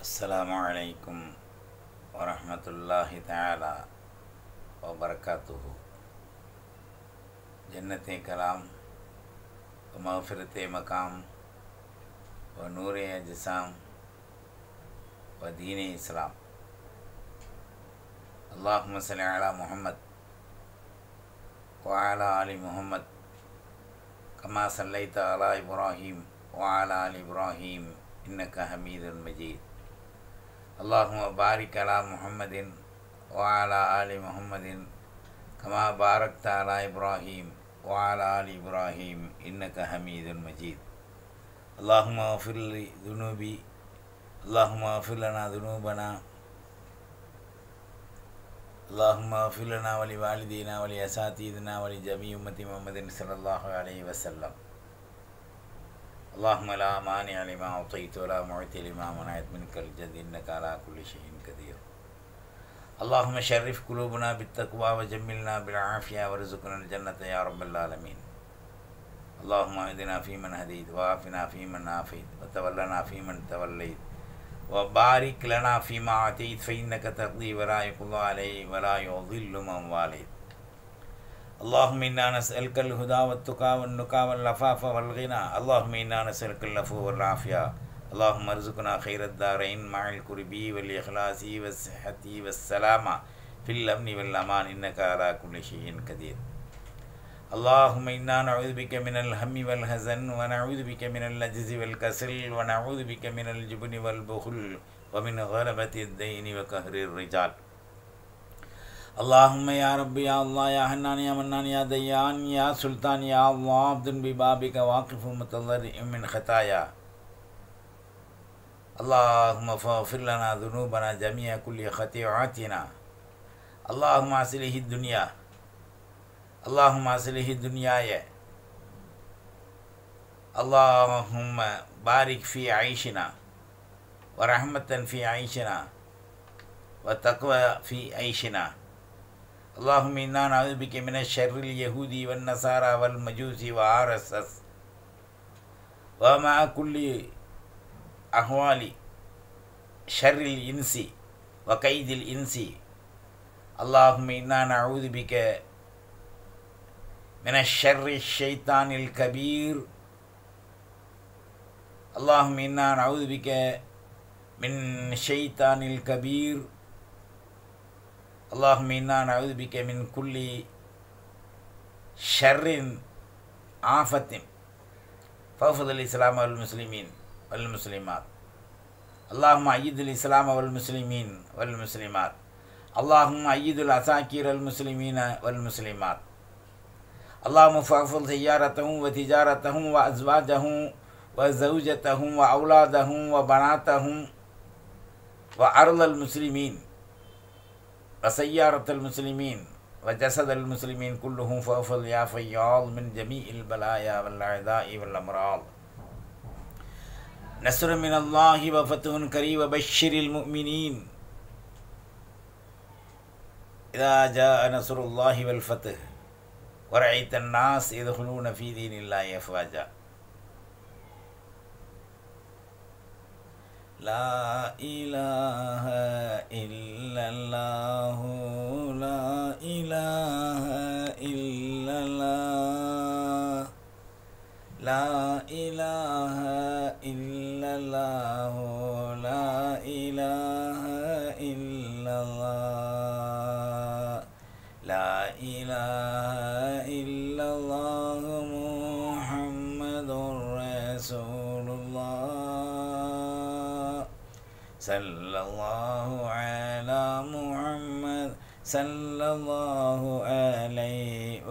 السلام عليكم ورحمة الله تعالى وبركاته جنة كلام ومغفرة مقام ونور أجسام ودين إسلام اللهم صل على محمد وعلى آل محمد كما صليت على إبراهيم وعلى آل إبراهيم إنك حميد مجيد اللهم بارك على محمد وعلى آل محمد كما باركت على إبراهيم وعلى آل إبراهيم إنك حميد مجيد اللهم اغفر لي ذنوبي اللهم اغفر لنا ذنوبنا اللهم اغفر لنا ولوالدينا ولأساتذتنا ولجميع أمة محمد صلى الله عليه وسلم اللهم لا مانع لما أعطيت ولا معطي لما منعت منك الجد إنك على كل شيء قدير اللهم شرف قلوبنا بالتقوى وجملنا بالعافية وارزقنا الجنة يا رب العالمين اللهم اهدنا فيمن هديت وعافنا فيمن عافيت وتولنا فيمن توليت وبارك لنا فيما أعطيت فإنك تقضي ولا يقضى عليه ولا يضل من واليت اللهم إنا نسألك الهدى والتقى والنقى واللفاف والغنى اللهم إنا نسألك العفو والعافية اللهم ارزقنا خير الدارين مع القرب والإخلاص والصحة والسلامة في الأمن والأمان إنك على كل شيء قدير اللهم إنا نعوذ بك من الهم والحزن ونعوذ بك من العجز والكسل ونعوذ بك من الجبن والبخل ومن غلبة الدين وقهر الرجال اللهم يا رب يا الله يا حنان يا منان يا ديان يا سلطان يا الله عبد ببابك واقف متضرع من خطايا اللهم فاغفر لنا ذنوبنا جميع كل خطيئاتنا اللهم أصله الدنيا اللهم أصله الدنيا اللهم بارك في عيشنا ورحمة في عيشنا وتقوى في عيشنا اللهم إنا نعوذ بك من الشر اليهودي والنصارى والمجوس وآر اس اس ومع كل أهوال شر الإنس وكيد الإنس اللهم إنا نعوذ بك من الشر الشيطان الكبير اللهم إنا نعوذ بك من الشيطان الكبير اللهم إنا نعوذ بك من كل شر آفة فوفض الإسلام والمسلمين والمسلمات اللهم أيد الإسلام والمسلمين والمسلمات اللهم أيد العساكر المسلمين والمسلمات اللهم فاغفر تجارتهم وتجارتهم وأزواجهم وزوجتهم وأولادهم وبناتهم وأرض المسلمين وسيارة المسلمين وجسد المسلمين كلهم فاغفر يا فياض من جميع البلايا والأعداء والأمراض نصر من الله وفتح كريم وبشر المؤمنين إذا جاء نصر الله والفتح ورأيت الناس يدخلون في دين الله أفواجا لا إله إلا الله لا إله إلا الله لا إله إلا الله لا إله إلا الله لا إله إلا الله محمد رسول الله صلى الله على محمد صلى الله عليه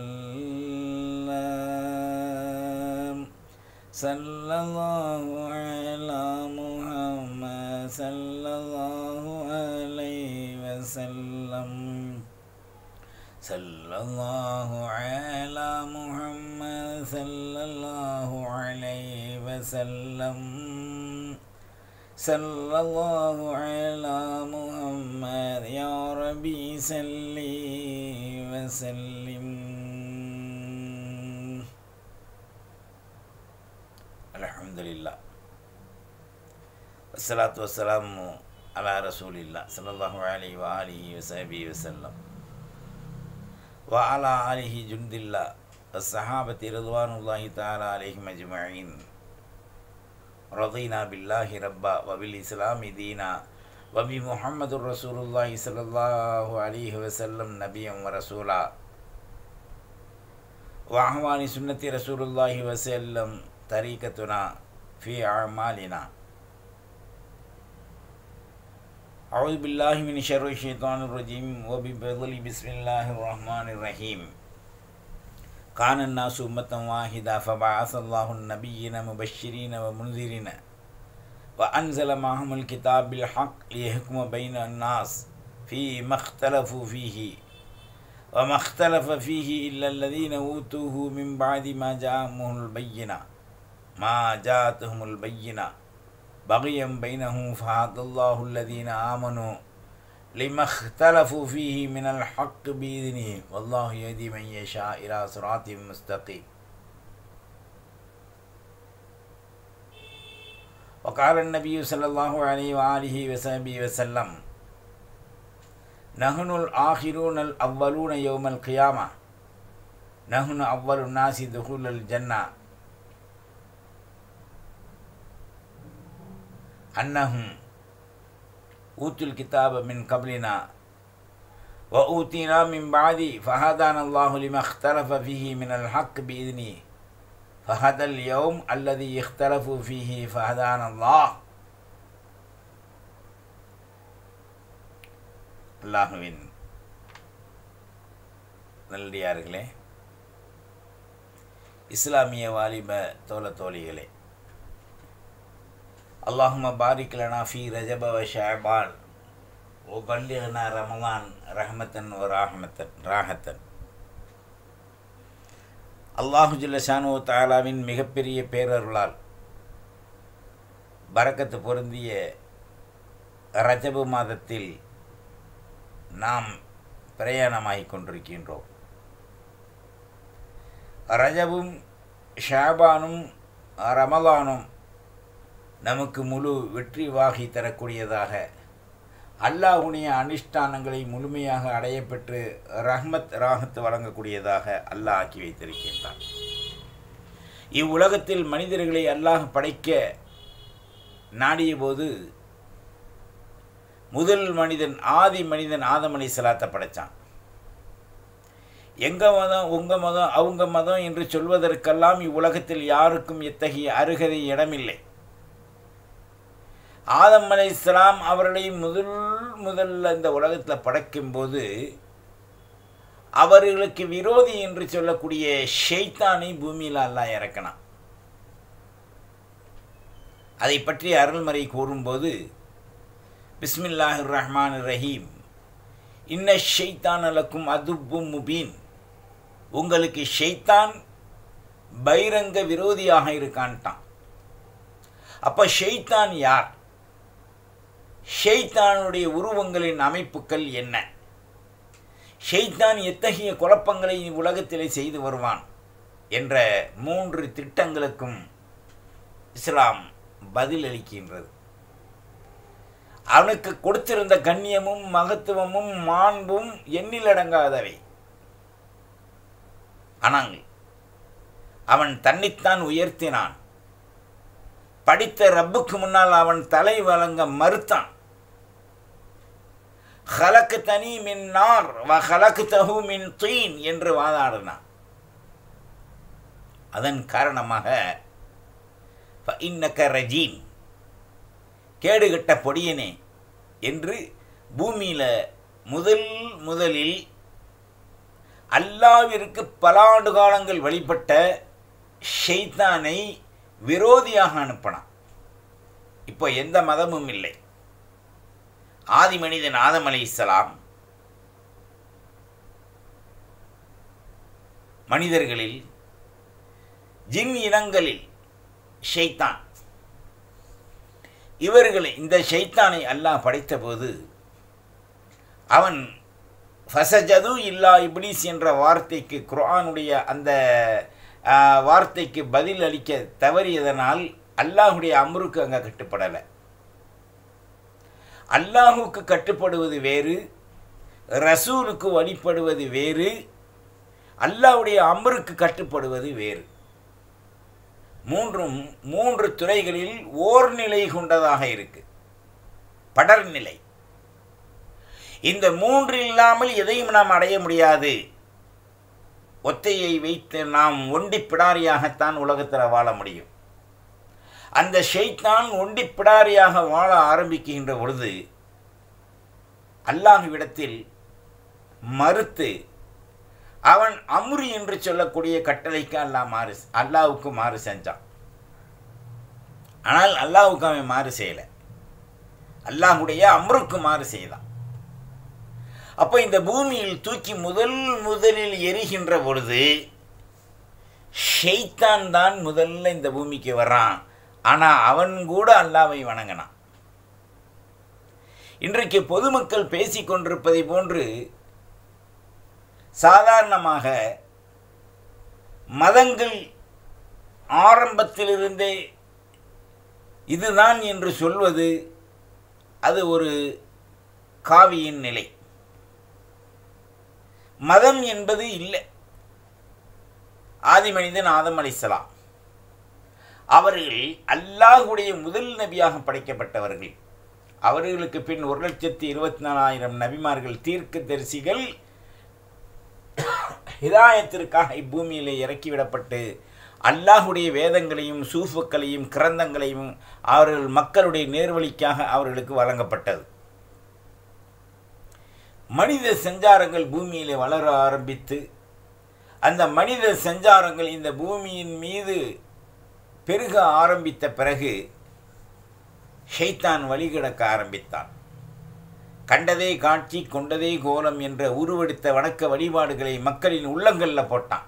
وسلم صلى الله على محمد صلى الله عليه وسلم صلى الله على محمد صلى الله عليه وسلم صلى الله على محمد يا ربي صل وسلم الحمد لله அஸ்ஸலாத்து வஸ்ஸலாம் அலா ரசூலில்லா ஸல்லல்லாஹு அலைஹி வ ஆலிஹி வஸஹபி வஸல்லம் வ அலா ஆலிஹி ஜுந்தில்லா الصحابة رضوان الله تعالى عليهم أجمعين رضينا بالله ربا وبالإسلام دينا وبمحمد رسول الله صلى الله عليه وسلم نبيا ورسولا وأحوال سنة رسول الله وسلم طريقتنا في أعمالنا أعوذ بالله من شر الشيطان الرجيم وبفضل بسم الله الرحمن الرحيم كان الناس أمة واحدة فبعث الله النبيين مبشرين ومنذرين وأنزل معهم الكتاب بالحق ليحكم بين الناس فيما اختلفوا فيه وما اختلف فيه إلا الذين أوتوه من بعد ما جاءهم البينة ما جاءتهم البينة بغيا بينهم فهدى الله الذين آمنوا لما اختلفوا فيه من الحق بإذنه والله يهدي من يشاء إلى صراط مستقيم وقال النبي صلى الله عليه وآله وصحبه وسلم نحن الآخرون الأولون يوم القيامة نحن أول الناس دخول الجنة أنهم أوتوا الكتاب من قبلنا وأوتينا من بعد فهدانا الله لما اختلف فيه من الحق بإذنه فهذا اليوم الذي اختلفوا فيه فهدانا الله அல்லாஹுவின் நல்லடியார்களே இஸ்லாமிய வாலிப தோல தோழிகளே اللهم بارك لنا في رجب وشعبان وبلغنا رمضان رحمة ورحمة راحة அல்லாஹு ஜில்லஷானு தாலாவின் மிகப்பெரிய பேரருளால் பரக்கத்து பொருந்திய ரஜபு மாதத்தில் நாம் பிரயாணமாகிக் கொண்டிருக்கின்றோம் ரஜபும் ஷாபானும் ரமலானும் நமக்கு முழு வெற்றி வாகி தரக்கூடியதாக அல்லாஹுடைய அனுஷ்டானங்களை முழுமையாக அடையப்பெற்று ரஹ்மத் ராகத்து வழங்கக்கூடியதாக அல்லாஹ் ஆக்கி வைத்திருக்கின்றான் இவ்வுலகத்தில் மனிதர்களை அல்லாஹ் படைக்க நாடிய போது முதல் மனிதன் ஆதி மனிதன் ஆதமணி சலாத்தை படைத்தான் எங்க மதம் உங்க மதம் அவங்க மதம் என்று சொல்வதற்கெல்லாம் இவ்வுலகத்தில் யாருக்கும் எத்தகைய அருகதை இடமில்லை ஆதம் அலை இஸ்லாம் அவர்களை முதல் முதல்ல இந்த உலகத்தில் படைக்கும்போது அவர்களுக்கு விரோதி என்று சொல்லக்கூடிய ஷெய்தானை பூமியில் எல்லாம் இறக்கணும் அதை பற்றி அருள்மறை கூறும்போது பிஸ்மில்லாஹிர் ரஹ்மான் ரஹீம் இன்ன ஷெய்தான் அலக்கும் அதுப்பும் முபீன் உங்களுக்கு ஷெய்தான் பைரங்க விரோதியாக இருக்கான்ட்டான் அப்போ ஷெய்தான் யார் ஷெய்தானுடைய உருவங்களின் அமைப்புகள் என்ன ஷெய்தான் எத்தகைய குழப்பங்களை உலகத்திலே செய்து வருவான் என்ற மூன்று திட்டங்களுக்கும் இஸ்லாம் பதிலளிக்கின்றது அவனுக்கு கொடுத்திருந்த கண்ணியமும் மகத்துவமும் மாண்பும் எண்ணிலடங்காதவை ஆனால் அவன் தன்னைத்தான் உயர்த்தினான் படித்த ரப்புக்கு முன்னால் அவன் தலை வழங்க மறுத்தான் ஹலக்கு தனி மின் நார் வ ஹலக்கு தகு மின் தீன் என்று வாதாடினான் அதன் காரணமாக இன்னக்க ரஜீம் கேடுகட்ட பொடியனே என்று பூமியில் முதல் முதலில் அல்லாவிற்கு பல ஆண்டு காலங்கள் வழிபட்ட ஷெய்தானை விரோதியாக அனுப்பினான் இப்போ எந்த மதமும் இல்லை ஆதி மனிதன் ஆதம் அலி இஸ்லாம் மனிதர்களில் ஜின் இனங்களில் ஷெய்தான் இவர்களை இந்த ஷைத்தானை அல்லாஹ் படைத்தபோது அவன் ஃபசஜது இல்லா இப்ளீஸ் என்ற வார்த்தைக்கு குர்ஆனுடைய அந்த ஆ, வார்த்தைக்கு பதில் அளிக்க தவறியதனால் அல்லாஹுடைய அம்ருக்கு அங்கே கட்டுப்படலை அல்லாஹுக்கு கட்டுப்படுவது வேறு ரசூலுக்கு வழிபடுவது வேறு அல்லாஹ்வுடைய அமருக்கு கட்டுப்படுவது வேறு மூன்றும் மூன்று துறைகளில் ஓர் நிலை கொண்டதாக இருக்கு படர் நிலை இந்த மூன்று இல்லாமல் எதையும் நாம் அடைய முடியாது ஒத்தையை வைத்து நாம் ஒண்டி பிடாரியாகத்தான் உலகத்தில் வாழ முடியும் அந்த ஷெய்தான் ஒண்டி பிடாரியாக வாழ ஆரம்பிக்கின்ற பொழுது அல்லாஹுவிடத்தில் மறுத்து அவன் அமுரி என்று சொல்லக்கூடிய கட்டளைக்கு அல்லாஹ் மாறு அல்லாவுக்கு மாறு செஞ்சான் ஆனால் அல்லாவுக்கு அவன் மாறு செய்யலை அல்லாஹுடைய அம்ருக்கு மாறு செய்தான் அப்போ இந்த பூமியில் தூக்கி முதல் முதலில் எரிகின்ற பொழுது ஷெய்தான் தான் முதல்ல இந்த பூமிக்கு வர்றான் ஆனால் அவன் கூட அல்லாவை வணங்கினான் இன்றைக்கு பொதுமக்கள் பேசிக் கொண்டிருப்பதை போன்று சாதாரணமாக மதங்கள் ஆரம்பத்திலிருந்தே இதுதான் என்று சொல்வது அது ஒரு காவியின் நிலை மதம் என்பது இல்லை ஆதி மனிதன் ஆதம் அலிசலாம் அவர்கள் அல்லாஹுடைய முதல் நபியாக படைக்கப்பட்டவர்கள் அவர்களுக்கு பின் ஒரு லட்சத்தி இருபத்தி நாலாயிரம் நபிமார்கள் தீர்க்க தரிசிகள் ஹிதாயத்திற்காக இப்பூமியிலே இறக்கிவிடப்பட்டு அல்லாஹுடைய வேதங்களையும் சூஃபுக்களையும் கிரந்தங்களையும் அவர்கள் மக்களுடைய நேர்வழிக்காக அவர்களுக்கு வழங்கப்பட்டது மனித செஞ்சாரங்கள் பூமியிலே வளர ஆரம்பித்து அந்த மனித செஞ்சாரங்கள் இந்த பூமியின் மீது பெருக ஆரம்பித்த பிறகு ஷைத்தான் வழிகிடக்க ஆரம்பித்தான் கண்டதே காட்சி கொண்டதே கோலம் என்ற உருவெடுத்த வணக்க வழிபாடுகளை மக்களின் உள்ளங்களில் போட்டான்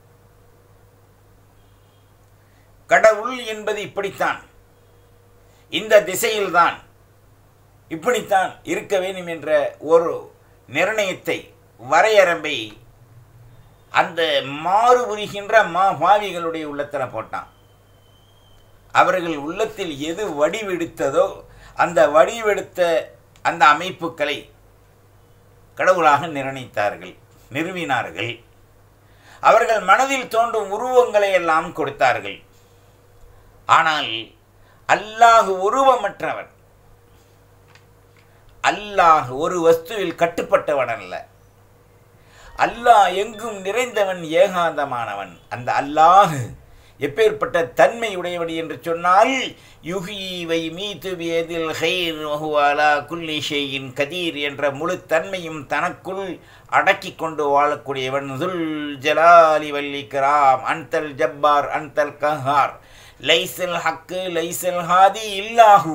கடவுள் என்பது இப்படித்தான் இந்த திசையில்தான் இப்படித்தான் இருக்க வேண்டும் என்ற ஒரு நிர்ணயத்தை வரையரம்பை அந்த மாறு உரிகின்ற மா பாவிகளுடைய உள்ளத்தில் போட்டான் அவர்கள் உள்ளத்தில் எது வடிவெடுத்ததோ அந்த வடிவெடுத்த அந்த அமைப்புகளை கடவுளாக நிர்ணயித்தார்கள் நிறுவினார்கள் அவர்கள் மனதில் தோன்றும் உருவங்களை எல்லாம் கொடுத்தார்கள் ஆனால் அல்லாஹ் உருவமற்றவன் அல்லாஹ் ஒரு வஸ்துவில் கட்டுப்பட்டவன் அல்ல அல்லாஹ் எங்கும் நிறைந்தவன் ஏகாந்தமானவன் அந்த அல்லாஹ் எப்பேற்பட்ட தன்மை உடையவன் என்று சொன்னால் யுகிவை மீது வேதில் ஹைர் வஹுவாலா குல்லி ஷெயின் கதீர் என்ற முழு தன்மையும் தனக்குள் அடக்கி கொண்டு வாழக்கூடியவன் துல் ஜலாலி வல்லிக்ராம் அன்தல் ஜப்பார் அன்தல் கஹார் லைசல் ஹக்கு லைசல் ஹாதி இல்லாஹு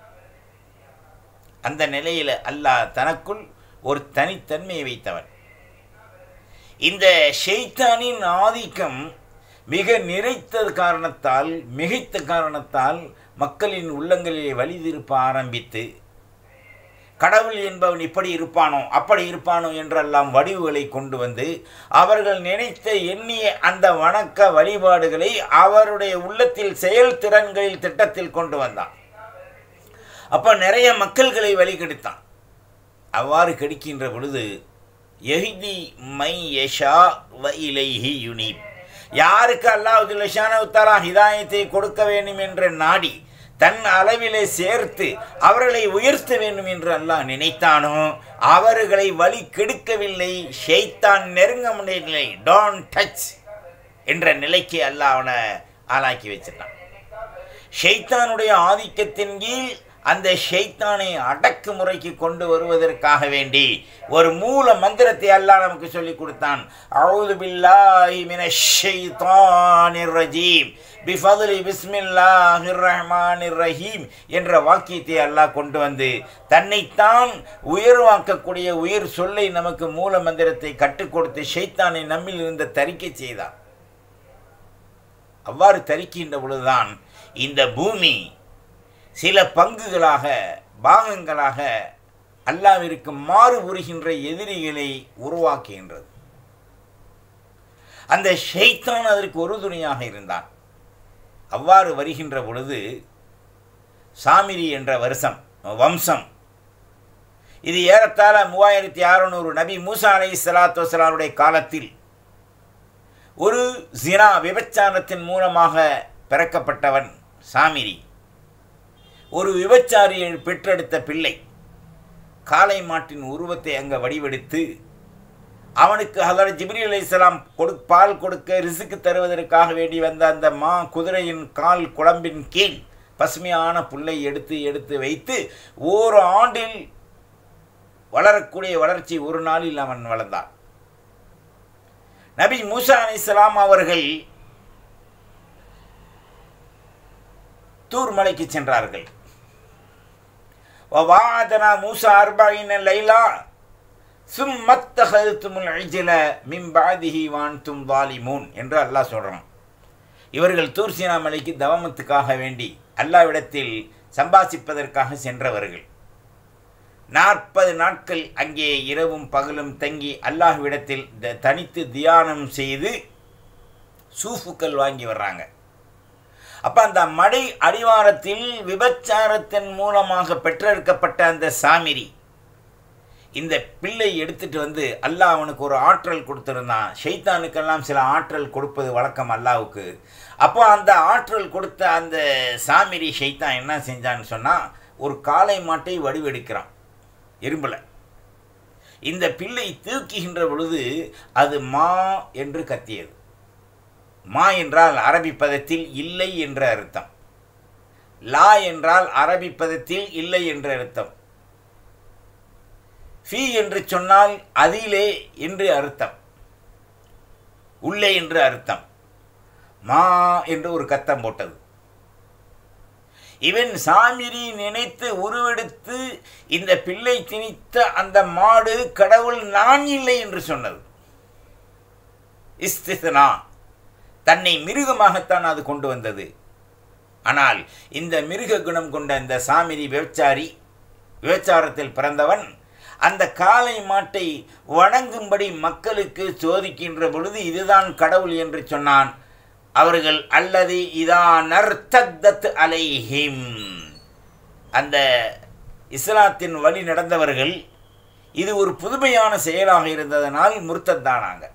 அந்த நிலையில் அல்லாஹ் தனக்குள் ஒரு தனித்தன்மையை வைத்தவன் இந்த ஷெய்தானின் ஆதிக்கம் மிக நிறைத்த காரணத்தால் மிகைத்த காரணத்தால் மக்களின் உள்ளங்களிலே வழிதிருப்ப ஆரம்பித்து கடவுள் என்பவன் இப்படி இருப்பானோ அப்படி இருப்பானோ என்றெல்லாம் வடிவுகளை கொண்டு வந்து அவர்கள் நினைத்த எண்ணிய அந்த வணக்க வழிபாடுகளை அவருடைய உள்ளத்தில் செயல்திறன்களில் திட்டத்தில் கொண்டு வந்தான் அப்போ நிறைய மக்கள்களை வழிகெடுத்தான் அவ்வாறு கெடுக்கின்ற பொழுது எஹிதி மை யஷா வ இலைஹி யுனீப் யாருக்கு அல்லாஹுல்லஷானவுத்தாலா ஹிதாயத்தை கொடுக்க வேண்டும் என்ற நாடி தன் அளவிலே சேர்த்து அவர்களை உயர்த்த வேண்டும் என்று அல்லாஹ் நினைத்தானோ அவர்களை வழி கெடுக்கவில்லை ஷெய்தான் நெருங்க முடியவில்லை டோன்ட் டச் என்ற நிலைக்கு அல்லாஹ் அவனை ஆளாக்கி வச்சிட்டான் ஷெய்தானுடைய ஆதிக்கத்தின் கீழ் அந்த ஷெய்தானை அடக்குமுறைக்கு கொண்டு வருவதற்காக வேண்டி ஒரு மூல மந்திரத்தை அல்லாஹ் நமக்கு சொல்லி கொடுத்தான் அவுது பில்லாஹி மினஷ் ஷைத்தானிர் ரஜீம் பிஃபதுலி பிஸ்மில்லாஹிர் ரஹ்மானிர் ரஹீம் என்ற வாக்கியத்தை அல்லாஹ் கொண்டு வந்து தன்னைத்தான் உயர்வாக்கக்கூடிய உயிர் சொல்லை நமக்கு மூல மந்திரத்தை கற்றுக் கொடுத்து ஷைத்தானை நம்மில் இருந்த தரிக்கை செய்தான் அவ்வாறு தரிக்கின்ற பொழுதுதான் இந்த பூமி சில பங்குகளாக பாகங்களாக அல்லாவிற்கு மாறு உறுகின்ற எதிரிகளை உருவாக்குகின்றது அந்த ஷெய்தான் அதற்கு ஒரு துணையாக இருந்தான் அவ்வாறு வருகின்ற பொழுது சாமிரி என்ற வருஷம் வம்சம் இது ஏறத்தாழ மூவாயிரத்தி அறுநூறு நபி மூசா அலை சலாத்து வசலாருடைய காலத்தில் ஒரு ஜினா விபச்சாரத்தின் மூலமாக பிறக்கப்பட்டவன் சாமிரி ஒரு விபச்சாரியை பெற்றெடுத்த பிள்ளை காளை மாட்டின் உருவத்தை அங்கே வடிவெடுத்து அவனுக்கு ஹதரத் ஜிப்ரி அலி இஸ்லாம் கொடு பால் கொடுக்க ரிசுக்கு தருவதற்காக வேண்டி வந்த அந்த மா குதிரையின் கால் குழம்பின் கீழ் பசுமையான புல்லை எடுத்து எடுத்து வைத்து ஓர் ஆண்டில் வளரக்கூடிய வளர்ச்சி ஒரு நாளில் அவன் வளர்ந்தான் நபி மூசா அலி இஸ்லாம் அவர்கள் தூர் மலைக்கு சென்றார்கள் வாதனா மூசா அர்பாயின் லைலா சும்மத்தகத்துமுல் ஐஜல மிம்பாதிஹி வான்தும் வாலிமூன் என்று அல்லாஹ் சொல்கிறான் இவர்கள் தூர்சினா மலைக்கு தவமத்துக்காக வேண்டி அல்லாவிடத்தில் சம்பாசிப்பதற்காக சென்றவர்கள் நாற்பது நாட்கள் அங்கே இரவும் பகலும் தங்கி அல்லாஹ்விடத்தில் த- தனித்து தியானம் செய்து சூஃபுக்கள் வாங்கி வர்றாங்க அப்போ அந்த மடை அடிவாரத்தில் விபச்சாரத்தின் மூலமாக பெற்றெடுக்கப்பட்ட அந்த சாமிரி இந்த பிள்ளை எடுத்துட்டு வந்து அல்லாஹ் அவனுக்கு ஒரு ஆற்றல் கொடுத்துருந்தான் ஷைத்தானுக்கெல்லாம் சில ஆற்றல் கொடுப்பது வழக்கம் அல்லாவுக்கு அப்போ அந்த ஆற்றல் கொடுத்த அந்த சாமிரி ஷைத்தான் என்ன செஞ்சான்னு சொன்னால் ஒரு காளை மாட்டை வடிவெடுக்கிறான் எறும்புல இந்த பிள்ளை தூக்குகின்ற பொழுது அது மா என்று கத்தியது மா என்றால் அரபி பதத்தில் இல்லை என்ற அர்த்தம் லா என்றால் அரபி பதத்தில் இல்லை என்ற அர்த்தம் ஃபி என்று சொன்னால் அதிலே என்று அர்த்தம் உள்ளே என்று அர்த்தம் மா என்று ஒரு கத்தம் போட்டது இவன் சாமிரி நினைத்து உருவெடுத்து இந்த பிள்ளை திணித்த அந்த மாடு கடவுள் நான் இல்லை என்று சொன்னது இஸ்திஸ்னா தன்னை மிருகமாகத்தான் அது கொண்டு வந்தது ஆனால் இந்த மிருக குணம் கொண்ட இந்த சாமிரி விபச்சாரி விபச்சாரத்தில் பிறந்தவன் அந்த காளை மாட்டை வணங்கும்படி மக்களுக்கு சோதிக்கின்ற பொழுது இதுதான் கடவுள் என்று சொன்னான் அவர்கள் அல்லது இதா நர்த்தத் அலைஹிம் அந்த இஸ்லாத்தின் வழி நடந்தவர்கள் இது ஒரு புதுமையான செயலாக இருந்ததனால் முர்த்தத்தானாங்க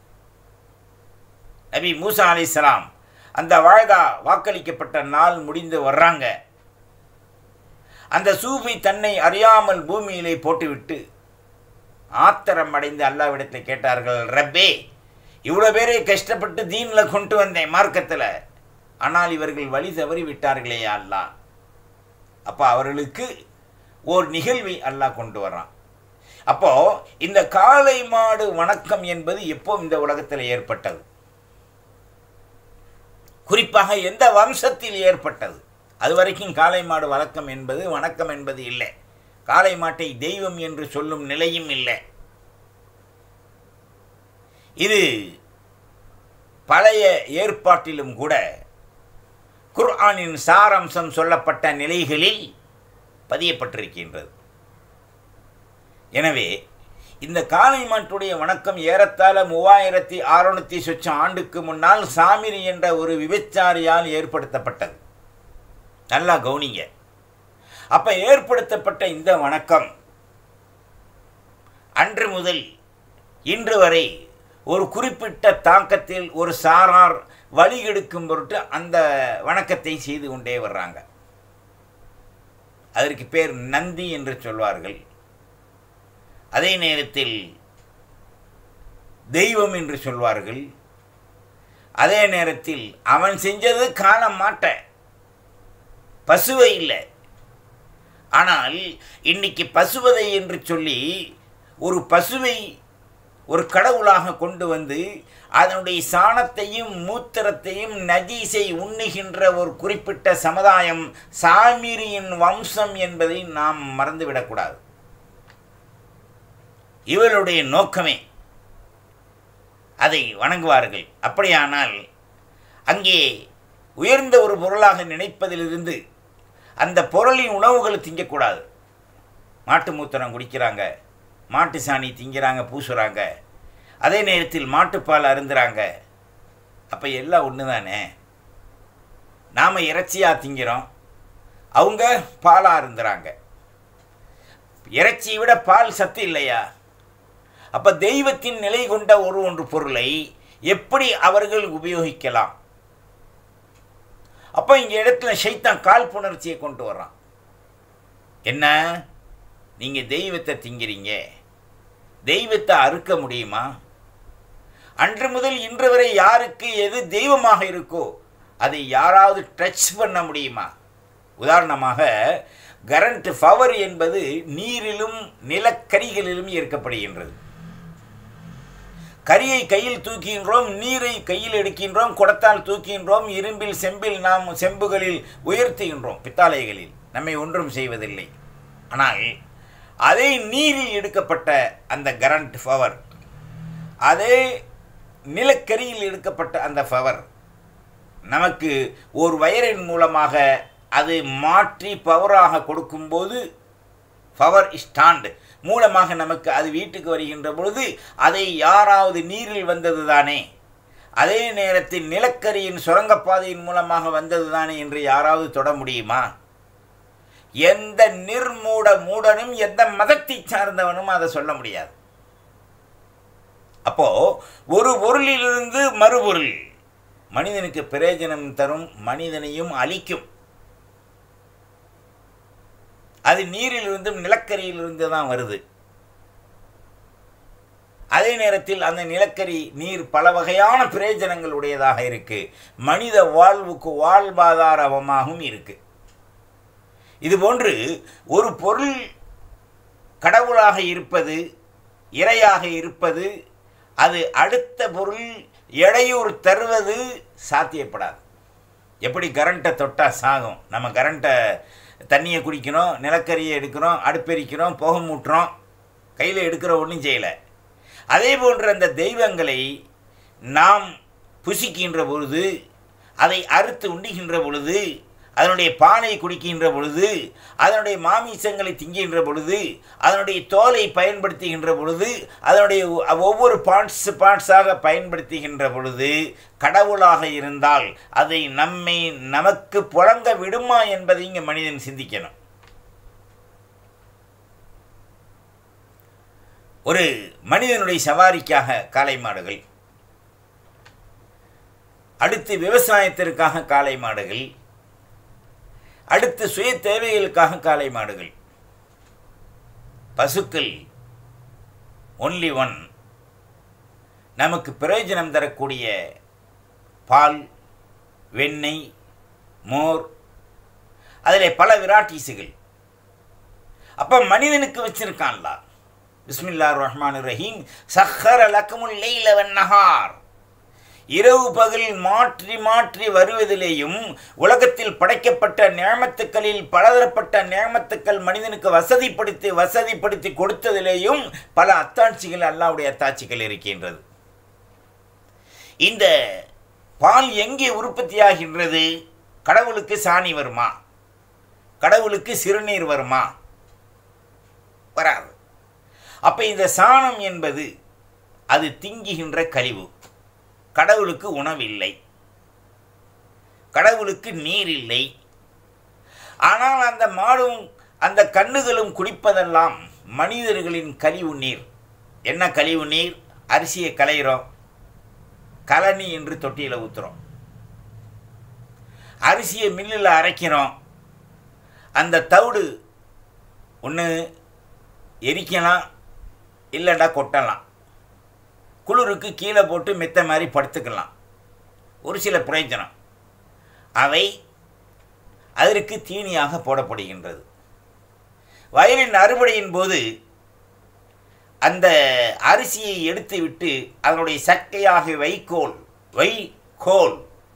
நபி மூசா அலைஹிஸ்ஸலாம் அந்த வாய்தா வாக்களிக்கப்பட்ட நாள் முடிந்து வர்றாங்க அந்த சூஃபி தன்னை அறியாமல் பூமியிலே போட்டுவிட்டு ஆத்திரம் அடைந்து அல்லாவிடத்தில் கேட்டார்கள் ரப்பே இவ்வளோ பேரை கஷ்டப்பட்டு தீனில் கொண்டு வந்தேன் மார்க்கத்தில் ஆனால் இவர்கள் வழி தவறி விட்டார்களே அல்லாஹ் அப்போ அவர்களுக்கு ஓர் நிகழ்வை அல்லாஹ் கொண்டு வரான் அப்போ இந்த காளை மாடு வணக்கம் என்பது எப்போ இந்த உலகத்தில் ஏற்பட்டது குறிப்பாக எந்த வம்சத்தில் ஏற்பட்டது அது வரைக்கும் காளை மாடு வழக்கம் என்பது வணக்கம் என்பது இல்லை காளை மாட்டை தெய்வம் என்று சொல்லும் நிலையும் இல்லை இது பழைய ஏற்பாட்டிலும் கூட குர்ஆனின் சாரம்சம் சொல்லப்பட்ட நிலைகளில் பதியப்பட்டிருக்கின்றது எனவே இந்த காளை மாட்டுடைய வணக்கம் ஏறத்தாழ மூவாயிரத்தி அறுநூத்தி சொச்சம் ஆண்டுக்கு முன்னால் சாமிரி என்ற ஒரு விபச்சாரியால் ஏற்படுத்தப்பட்டது நல்லா கவனிங்க அப்ப ஏற்படுத்தப்பட்ட இந்த வணக்கம் அன்று முதல் இன்று வரை ஒரு குறிப்பிட்ட தாக்கத்தில் ஒரு சாரார் வழி எடுக்கும் பொருட்டு அந்த வணக்கத்தை செய்து கொண்டே வர்றாங்க அதற்கு பேர் நந்தி என்று சொல்வார்கள் அதே நேரத்தில் தெய்வம் என்று சொல்வார்கள் அதே நேரத்தில் அவன் செஞ்சது காண மாட்டேன் பசுவை இல்லை ஆனால் இன்னைக்கு பசுவதை என்று சொல்லி ஒரு பசுவை ஒரு கடவுளாக கொண்டு வந்து அதனுடைய சாணத்தையும் மூத்திரத்தையும் நஜீஸை உண்ணுகின்ற ஒரு குறிப்பிட்ட சமுதாயம் சாமிரியின் வம்சம் என்பதை நாம் மறந்துவிடக்கூடாது இவர்களுடைய நோக்கமே அதை வணங்குவார்கள் அப்படியானால் அங்கே உயர்ந்த ஒரு பொருளாக நினைப்பதிலிருந்து அந்த பொருளின் உணவுகளை திங்கக்கூடாது மாட்டு மூத்திரம் குடிக்கிறாங்க மாட்டு சாணி திங்கிறாங்க பூசுகிறாங்க அதே நேரத்தில் மாட்டுப்பால் அருந்துறாங்க அப்போ எல்லாம் ஒன்று தானே நாம் இறைச்சியாக திங்கிறோம் அவங்க பாலாக அருந்துறாங்க இறைச்சியை விட பால் சத்து இல்லையா அப்ப தெய்வத்தின் நிலை கொண்ட ஒரு ஒன்று பொருளை எப்படி அவர்கள் உபயோகிக்கலாம் அப்போ இங்க இடத்துல ஷைத்தான் காழ்ப்புணர்ச்சியை கொண்டு வர்றான் என்ன நீங்க தெய்வத்தை திங்கிறீங்க தெய்வத்தை அறுக்க முடியுமா அன்று முதல் இன்று வரை யாருக்கு எது தெய்வமாக இருக்கோ அதை யாராவது டச் பண்ண முடியுமா உதாரணமாக கரண்ட் பவர் என்பது நீரிலும் நிலக்கரிகளிலும் ஈர்க்கப்படுகின்றது கரியை கையில் தூக்குகின்றோம் நீரை கையில் எடுக்கின்றோம் குடத்தால் தூக்குகின்றோம் இரும்பில் செம்பில் நாம் செம்புகளில் உயர்த்துகின்றோம் பித்தாளைகளில் நம்மை ஒன்றும் செய்வதில்லை ஆனால் அதே நீரில் எடுக்கப்பட்ட அந்த கரண்ட் பவர் அதே நிலக்கரியில் எடுக்கப்பட்ட அந்த பவர் நமக்கு ஒரு வயரின் மூலமாக அது மாற்றி பவராக கொடுக்கும்போது பவர் ஸ்டாண்ட் மூலமாக நமக்கு அது வீட்டுக்கு வருகின்ற பொழுது அதை யாராவது நீரில் வந்தது தானே அதே நேரத்தில் நிலக்கரியின் சுரங்கப்பாதையின் மூலமாக வந்தது தானே என்று யாராவது தொட முடியுமா எந்த நிர்மூட மூடனும் எந்த மதத்தை சார்ந்தவனும் அதை சொல்ல முடியாது அப்போ ஒரு பொருளிலிருந்து மறுபொருள் மனிதனுக்கு பிரயோஜனம் தரும் மனிதனையும் அழிக்கும் அது நீரிலிருந்தும் நிலக்கரியிலிருந்து தான் வருது அதே நேரத்தில் அந்த நிலக்கரி நீர் பல வகையான பிரயோஜனங்கள் உடையதாக இருக்கு மனித வாழ்வுக்கு வாழ்வாதாரமாகவும் இருக்கு இதுபோன்று ஒரு பொருள் கடவுளாக இருப்பது இரையாக இருப்பது அது அடுத்த பொருள் இடையூறு தருவது சாத்தியப்படாது எப்படி கரண்ட்டை தொட்டால் சாகும் நம்ம கரண்ட்டை தண்ணியை குடிக்கிறோம் நிலக்கரியை எடுக்கிறோம் அடுப்பெரிக்கிறோம் புகை மூட்டுறோம் கையில் எடுக்கிற ஒன்றும் செய்யலை அதே போன்ற அந்த தெய்வங்களை நாம் புசிக்கின்ற பொழுது அதை அறுத்து உண்டுகின்ற பொழுது அதனுடைய பானை குடிக்கின்ற பொழுது அதனுடைய மாமிசங்களை திங்குகின்ற பொழுது அதனுடைய தோலை பயன்படுத்துகின்ற பொழுது அதனுடைய ஒவ்வொரு பார்ட்ஸ் பார்ட்ஸாக பயன்படுத்துகின்ற பொழுது கடவுளாக இருந்தால் அதை நம்மை நமக்கு புழங்க விடுமா என்பதை இங்கே மனிதன் சிந்திக்கணும் ஒரு மனிதனுடைய சவாரிக்காக காளை மாடுகள் அடுத்து விவசாயத்திற்காக காளை மாடுகள் அடுத்து சுய தேவைகளுக்காக காளை மாடுகள் பசுக்கள் ஒன்லி ஒன் நமக்கு பிரயோஜனம் தரக்கூடிய பால் வெண்ணெய் மோர் அதில் பல விராட்டிஸுகள் அப்போ மனிதனுக்கு வச்சிருக்கான்ல பிஸ்மில்லா ரஹ்மான் ரஹீம் சஹர் லக்கமுல் லைலவன் நஹார் இரவு பகல் மாற்றி மாற்றி வருவதிலேயும் உலகத்தில் படைக்கப்பட்ட நேமத்துக்களில் பலதரப்பட்ட நேமத்துக்கள் மனிதனுக்கு வசதிப்படுத்தி வசதிப்படுத்தி கொடுத்ததிலேயும் பல அத்தாட்சிகள் அல்லாவுடைய அத்தாட்சிகள் இருக்கின்றது இந்த பால் எங்கே உற்பத்தியாகின்றது கடவுளுக்கு சாணி வருமா கடவுளுக்கு சிறுநீர் வருமா வராது அப்ப இந்த சாணம் என்பது அது திங்குகின்ற கழிவு கடவுளுக்கு உணவில்லை கடவுளுக்கு நீர் இல்லை ஆனால் அந்த மாடும் அந்த கண்ணுகளும் குடிப்பதெல்லாம் மனிதர்களின் கழிவு நீர் என்ன கழிவு நீர் அரிசியை களைகிறோம் கலனி என்று தொட்டியில் ஊற்றுறோம் அரிசியை மில்லில் அரைக்கிறோம் அந்த தவிடு ஒன்று எரிக்கலாம் இல்லைண்டா கொட்டலாம் குளிருக்கு கீழே போட்டு மெத்த மாதிரி படுத்துக்கலாம் ஒரு சில பிரயோஜனம் அவை அதற்கு தீனியாக போடப்படுகின்றது வயலின் அறுவடையின் போது அந்த அரிசியை எடுத்து விட்டு அதனுடைய சக்கையாக வைக்கோல் வைகோல்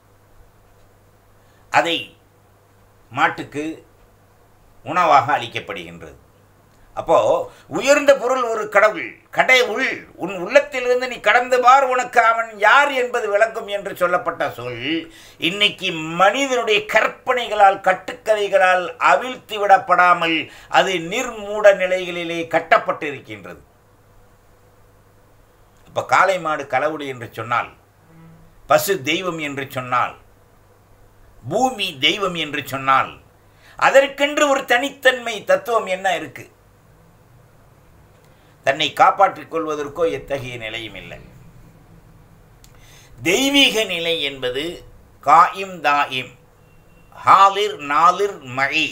அதை மாட்டுக்கு உணவாக அளிக்கப்படுகின்றது அப்போ உயர்ந்த பொருள் ஒரு கடவுள் கடவுள் உன் உள்ளத்திலிருந்து நீ கடந்து பார் உனக்கு அவன் யார் என்பது விளக்கும் என்று சொல்லப்பட்ட சொல் இன்னைக்கு மனிதனுடைய கற்பனைகளால் கட்டுக்கதைகளால் அவிழ்த்து விடப்படாமல் அது நிர்மூட நிலைகளிலே கட்டப்பட்டு இருக்கின்றது அப்போ காளை மாடு களவுடு என்று சொன்னால் பசு தெய்வம் என்று சொன்னால் பூமி தெய்வம் என்று சொன்னால் அதற்கென்று ஒரு தனித்தன்மை தத்துவம் என்ன இருக்கு தன்னை காப்பாற்றிக் கொள்வதற்கோ எத்தகைய நிலையும் இல்லை தெய்வீக நிலை என்பது காயிம் தாயிம் ஹாலிர் நாலிர் மழி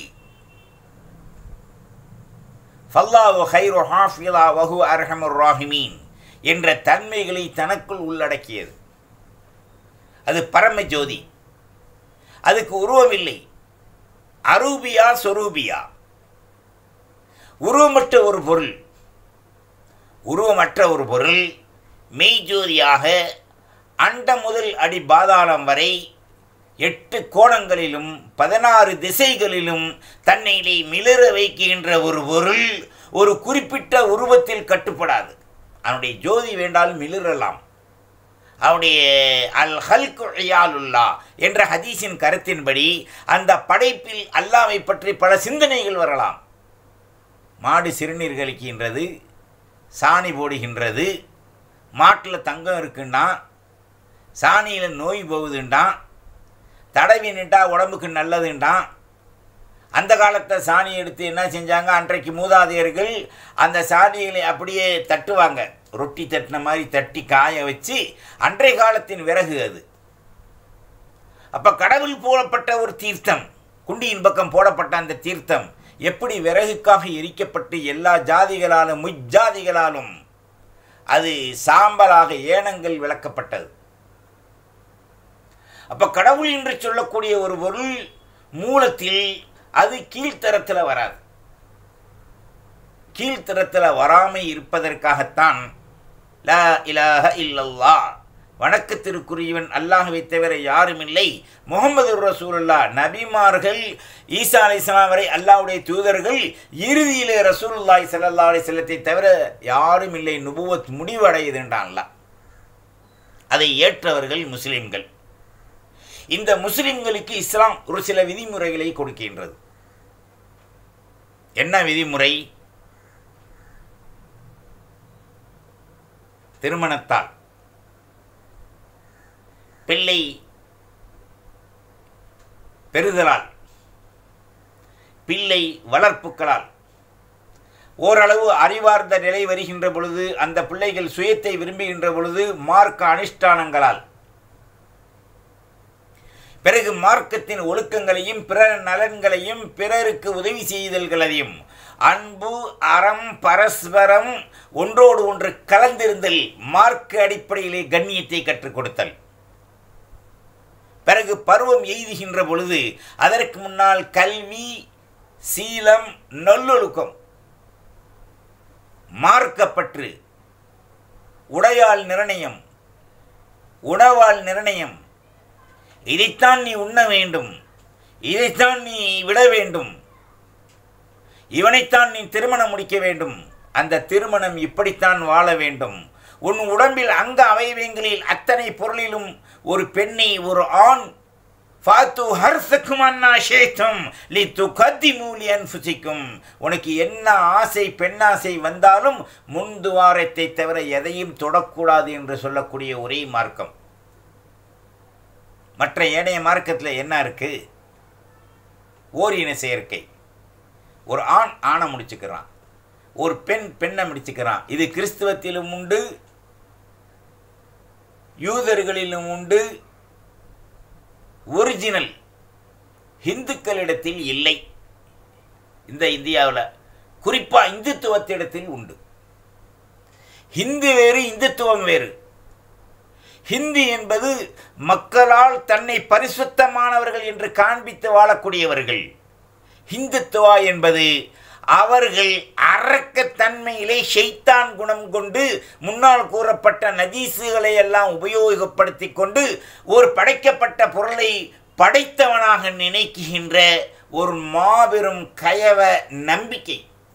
ஃபல்லாஹு ஹைரு ஹாஃபிலா வஹு அர்ஹமுர் ராஹிமீன் என்ற தன்மைகளை தனக்குள் உள்ளடக்கியது அது பரம ஜோதி அதுக்கு உருவமில்லை அரூபியா சொரூபியா உருவமற்ற ஒரு பொருள் உருவமற்ற ஒரு பொருள் மெய்ஜோதியாக அண்டம் முதல் அடி பாதாளம் வரை எட்டு கோணங்களிலும் பதினாறு திசைகளிலும் தன்னையிலே மிளற வைக்கின்ற ஒரு பொருள் ஒரு குறிப்பிட்ட உருவத்தில் கட்டுப்படாது அவனுடைய ஜோதி வேண்டால் மிளிரலாம் அவனுடைய அல் ஹல்குயாலுல்லா என்ற ஹதீஸின் கருத்தின்படி அந்த படைப்பில் அல்லாவை பற்றி பல சிந்தனைகள் வரலாம் மாடு சிறுநீர் கழிக்கின்றது சாணி போடுகின்றது மாட்டில் தங்கம் இருக்குன்னா சாணியில் நோய் போகுதுண்டான் தடவி நின்றா உடம்புக்கு நல்லதுண்டான் அந்த காலத்தை சாணி எடுத்து என்ன செஞ்சாங்க அன்றைக்கு மூதாதையர்கள் அந்த சாணிகளை அப்படியே தட்டுவாங்க ரொட்டி தட்டின மாதிரி தட்டி காய வச்சு அன்றைய காலத்தின் விறகு அது அப்போ கடவுள் போடப்பட்ட ஒரு தீர்த்தம் குண்டியின் பக்கம் போடப்பட்ட அந்த தீர்த்தம் எப்படி விறகுக்காக எரிக்கப்பட்டு எல்லா ஜாதிகளாலும் முஜ்ஜாதிகளாலும் அது சாம்பலாக ஏனங்கள் விளக்கப்பட்டது அப்போ கடவுள் என்று சொல்லக்கூடிய ஒரு பொருள் மூலத்தில் அது கீழ்த்தரத்தில் வராது கீழ்த்தரத்தில் வராமை இருப்பதற்காகத்தான் லா இலாஹ இல்லல்லா வணக்கத்திற்குரியவன் அல்லாஹுவை தவிர யாரும் இல்லை முகமது ரசூலுல்லா நபிமார்கள் ஈசா அலி இஸ்லாம் வரை அல்லாவுடைய தூதர்கள் இறுதியிலே ரசூலுல்லாய் சல்லா அலி செல்லத்தை தவிர யாரும் இல்லை நுபுவத் முடிவடையுதுன்றான்ல அதை ஏற்றவர்கள் முஸ்லிம்கள் இந்த முஸ்லிம்களுக்கு இஸ்லாம் ஒரு சில விதிமுறைகளை கொடுக்கின்றது என்ன விதிமுறை திருமணத்தால் பிள்ளை பெறுதலால் பிள்ளை வளர்ப்புகளால் ஓரளவு அறிவார்ந்த நிலை வருகின்ற பொழுது அந்த பிள்ளைகள் சுயத்தை விரும்புகின்ற பொழுது மார்க்க அனுஷ்டானங்களால் பிறகு மார்க்கத்தின் ஒழுக்கங்களையும் பிறர் நலன்களையும் பிறருக்கு உதவி செய்தல்களையும் அன்பு அறம் பரஸ்பரம் ஒன்றோடு ஒன்று கலந்திருந்தல் மார்க்க அடிப்படையிலே கண்ணியத்தை கற்றுக் கொடுத்தல் பிறகு பருவம் எய்துகின்ற பொழுது அதற்கு முன்னால் கல்வி சீலம் நல்லொழுக்கம் மார்க்கப்பற்று உடையால் நிர்ணயம் உணவால் நிர்ணயம் இதைத்தான் நீ உண்ண வேண்டும் இதைத்தான் நீ விட வேண்டும் இவனைத்தான் நீ திருமணம் முடிக்க வேண்டும் அந்த திருமணம் இப்படித்தான் வாழ வேண்டும் உன் உடம்பில் அங்க அவயவங்களில் அத்தனை பொருளிலும் ஒரு பெண்ணை ஒரு ஆண் ஃபாத்து ஹர்சக்கும் அண்ணா ஷேத்தம் லி துகத்தி மூலி அன்புசிக்கும் உனக்கு என்ன ஆசை பெண்ணாசை வந்தாலும் முன்துவாரத்தை தவிர எதையும் தொடக்கூடாது என்று சொல்லக்கூடிய ஒரே மார்க்கம் மற்ற ஏனைய மார்க்கத்தில் என்ன இருக்கு ஓரின செயற்கை ஒரு ஆண் ஆணை முடிச்சுக்கிறான் ஒரு பெண் பெண்ணை முடிச்சுக்கிறான் இது கிறிஸ்துவத்திலும் உண்டு யூதர்களிலும் உண்டு ஒரிஜினல் இந்துக்களிடத்தில் இல்லை இந்த இந்தியாவில் குறிப்பாக இந்துத்துவத்திடத்தில் உண்டு ஹிந்து வேறு இந்துத்துவம் வேறு ஹிந்தி என்பது மக்களால் தன்னை பரிசுத்தமானவர்கள் என்று காண்பித்து வாழக்கூடியவர்கள் ஹிந்துத்துவா என்பது அவர்கள் அரக்கத்தன்மையிலே ஷெய்தான் குணம் கொண்டு முன்னால் கூறப்பட்ட நஜீசுகளை எல்லாம் உபயோகப்படுத்தி கொண்டு ஒரு படைக்கப்பட்ட பொருளை படைத்தவனாக நினைக்குகின்ற ஒரு மாபெரும் கயவ நம்பிக்கை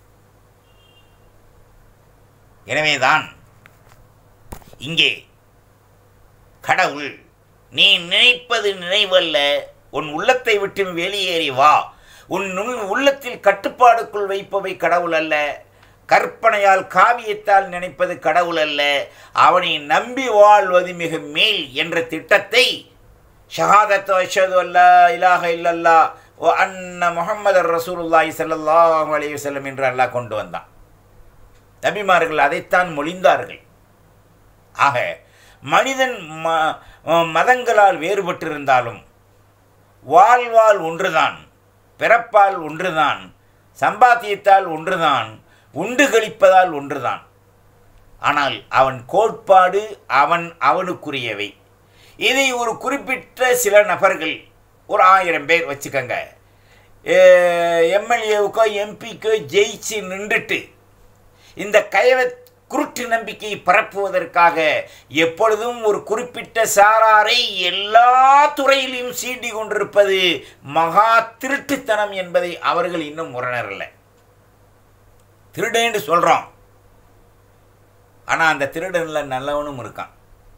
எனவேதான் இங்கே கடவுள் நீ நினைப்பது நினைவல்ல உன் உள்ளத்தை விட்டு வெளியேறி வா உன் நுண் உள்ளத்தில் கட்டுப்பாடுக்குள் வைப்பவை கடவுள் அல்ல கற்பனையால் காவியத்தால் நினைப்பது கடவுள் அல்ல அவனை நம்பி வாழ்வது மிக மேல் என்ற திட்டத்தை ஷஹாதத் அஷது அல்லா இலாஹ இல்லல்லா ஓ அன்ன முகமது ரசூலுல்லாஹி ஸல்லல்லாஹு அலைஹி வஸல்லம் என்று அல்லாஹ் கொண்டு வந்தான் நபிமார்கள் அதைத்தான் மொழிந்தார்கள் ஆக மனிதன் ம மதங்களால் வேறுபட்டிருந்தாலும் வாழ்வால் ஒன்றுதான் பிறப்பால் ஒன்றுதான் சம்பாத்தியத்தால் ஒன்றுதான் உண்டு கழிப்பதால் ஒன்றுதான் ஆனால் அவன் கோட்பாடு அவன் அவனுக்குரியவை இதை ஒரு குறிப்பிட்ட சில நபர்கள் ஒரு ஆயிரம் பேர் வச்சுக்கோங்க எம்எல்ஏவுக்கோ எம்பிக்கோ ஜெயிச்சு நின்றுட்டு இந்த கயவ குருட்டு நம்பிக்கையை பரப்புவதற்காக எப்பொழுதும் ஒரு குறிப்பிட்ட சாராரை எல்லா துறையிலும் சீண்டி கொண்டிருப்பது மகா திருட்டுத்தனம் என்பதை அவர்கள் இன்னும் உணரல திருடன்னு சொல்கிறோம் ஆனால் அந்த திருடனில் நல்லவனும் இருக்கான்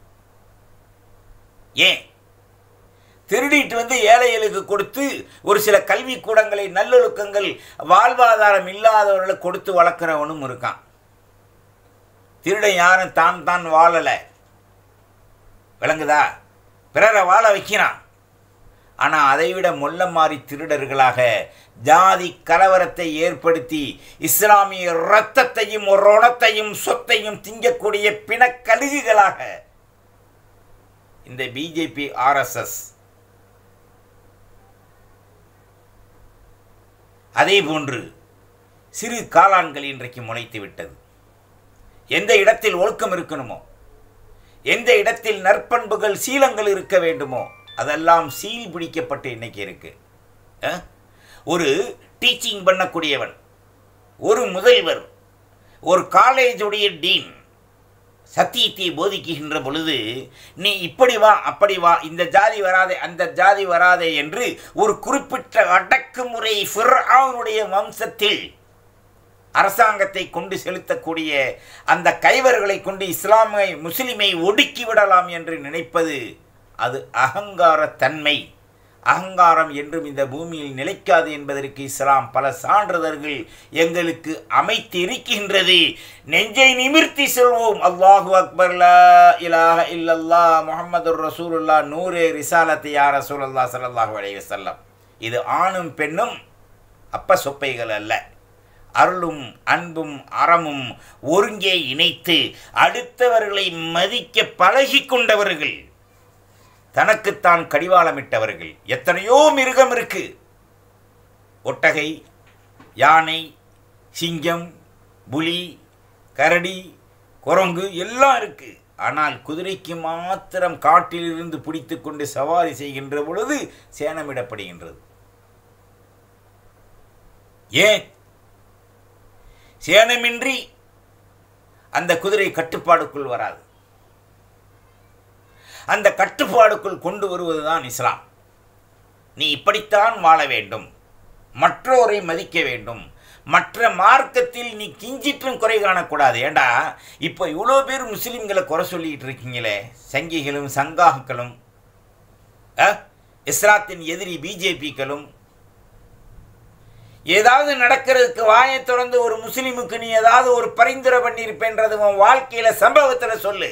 ஏன் திருடிட்டு வந்து ஏழைகளுக்கு கொடுத்து ஒரு சில கல்வி கூடங்களை நல்லொழுக்கங்கள் வாழ்வாதாரம் இல்லாதவர்களுக்கு கொடுத்து வளர்க்குறவனும் இருக்கான் திருடன் யாரும் தான் தான் வாழலை விளங்குதா பிறரை வாழ வைக்கிறான் ஆனால் அதைவிட மொல்ல மாறி திருடர்களாக ஜாதி கலவரத்தை ஏற்படுத்தி இஸ்லாமிய இரத்தத்தையும் ரணத்தையும் சொத்தையும் திங்கக்கூடிய பிணக்கழுகுகளாக இந்த பிஜேபி ஆர்எஸ்எஸ் அதே போன்று சிறு காளான்கள் இன்றைக்கு முளைத்து விட்டது எந்த இடத்தில் ஒழுக்கம் இருக்கணுமோ எந்த இடத்தில் நற்பண்புகள் சீலங்கள் இருக்க வேண்டுமோ அதெல்லாம் சீல் பிடிக்கப்பட்டு இன்னைக்கு இருக்கு ஒரு டீச்சிங் பண்ணக்கூடியவன் ஒரு முதல்வர் ஒரு காலேஜுடைய டீன் சத்தியத்தை போதிக்குகின்ற பொழுது நீ இப்படி வா அப்படி வா இந்த ஜாதி வராதே அந்த ஜாதி வராதே என்று ஒரு குறிப்பிட்ட அடக்குமுறை ஃபிர்ஆனுடைய வம்சத்தில் அரசாங்கத்தை கொண்டு செலுத்தக்கூடிய அந்த கைவர்களை கொண்டு இஸ்லாமை முஸ்லிமை ஒடுக்கி விடலாம் என்று நினைப்பது அது அகங்கார தன்மை அகங்காரம் என்றும் இந்த பூமியில் நிலைக்காது என்பதற்கு இஸ்லாம் பல சான்றிதழ்கள் எங்களுக்கு அமைத்து இருக்கின்றது நெஞ்சை நிமிர்த்தி செல்வோம் அல்லாஹு அக்பர் லா இலாஹ இல்லல்லா முகமது ரசூலுல்லா நூரே ரிசாலத்தை யா ரசூலுல்லா சல்லாஹு அலைஹி வஸல்லம் இது ஆணும் பெண்ணும் அப்ப சொப்பைகள் அல்ல அருளும் அன்பும் அறமும் ஒருங்கே இணைத்து அடுத்தவர்களை மதிக்க பழகி கொண்டவர்கள் தனக்குத்தான் கடிவாளமிட்டவர்கள் எத்தனையோ மிருகம் இருக்கு ஒட்டகை யானை சிங்கம் புலி கரடி குரங்கு எல்லாம் இருக்கு ஆனால் குதிரைக்கு மாத்திரம் காட்டிலிருந்து பிடித்து கொண்டு சவாரி செய்கின்ற பொழுது சேனமிடப்படுகின்றது ஏன் சேனமின்றி அந்த குதிரை கட்டுப்பாடுக்குள் வராது அந்த கட்டுப்பாடுக்குள் கொண்டு வருவதுதான் இஸ்லாம் நீ இப்படித்தான் வாழ வேண்டும் மற்றோரை மதிக்க வேண்டும் மற்ற மார்க்கத்தில் நீ கிஞ்சிற்றும் குறை காணக்கூடாது ஏண்டா இப்போ இவ்வளோ பேர் முஸ்லீம்களை குறை சொல்லிக்கிட்டு இருக்கீங்களே சங்கிகளும் சங்காக்களும் இஸ்லாத்தின் எதிரி பிஜேபிக்களும் ஏதாவது நடக்கிறதுக்கு வாயை திறந்து ஒரு முஸ்லீமுக்கு நீ ஏதாவது ஒரு பரிந்துரை பண்ணியிருப்பேன்றது உன் வாழ்க்கையில் சம்பவத்தில் சொல்லு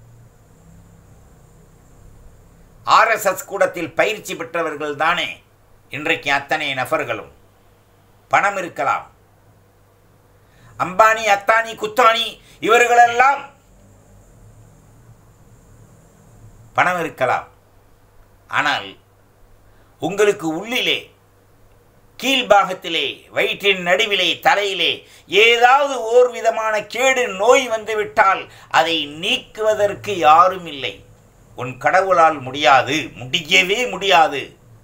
ஆர்எஸ்எஸ் கூடத்தில் பயிற்சி பெற்றவர்கள் தானே இன்றைக்கு அத்தனை நபர்களும் பணம் இருக்கலாம் அம்பானி அத்தானி குத்தானி இவர்களெல்லாம் பணம் இருக்கலாம் ஆனால் உங்களுக்கு உள்ளிலே கீழ்பாகத்திலே வயிற்றின் நடுவிலே தலையிலே ஏதாவது ஓர் விதமான கேடு நோய் வந்துவிட்டால் அதை நீக்குவதற்கு யாரும் இல்லை உன் கடவுளால் முடியாது முடியவே முடியாது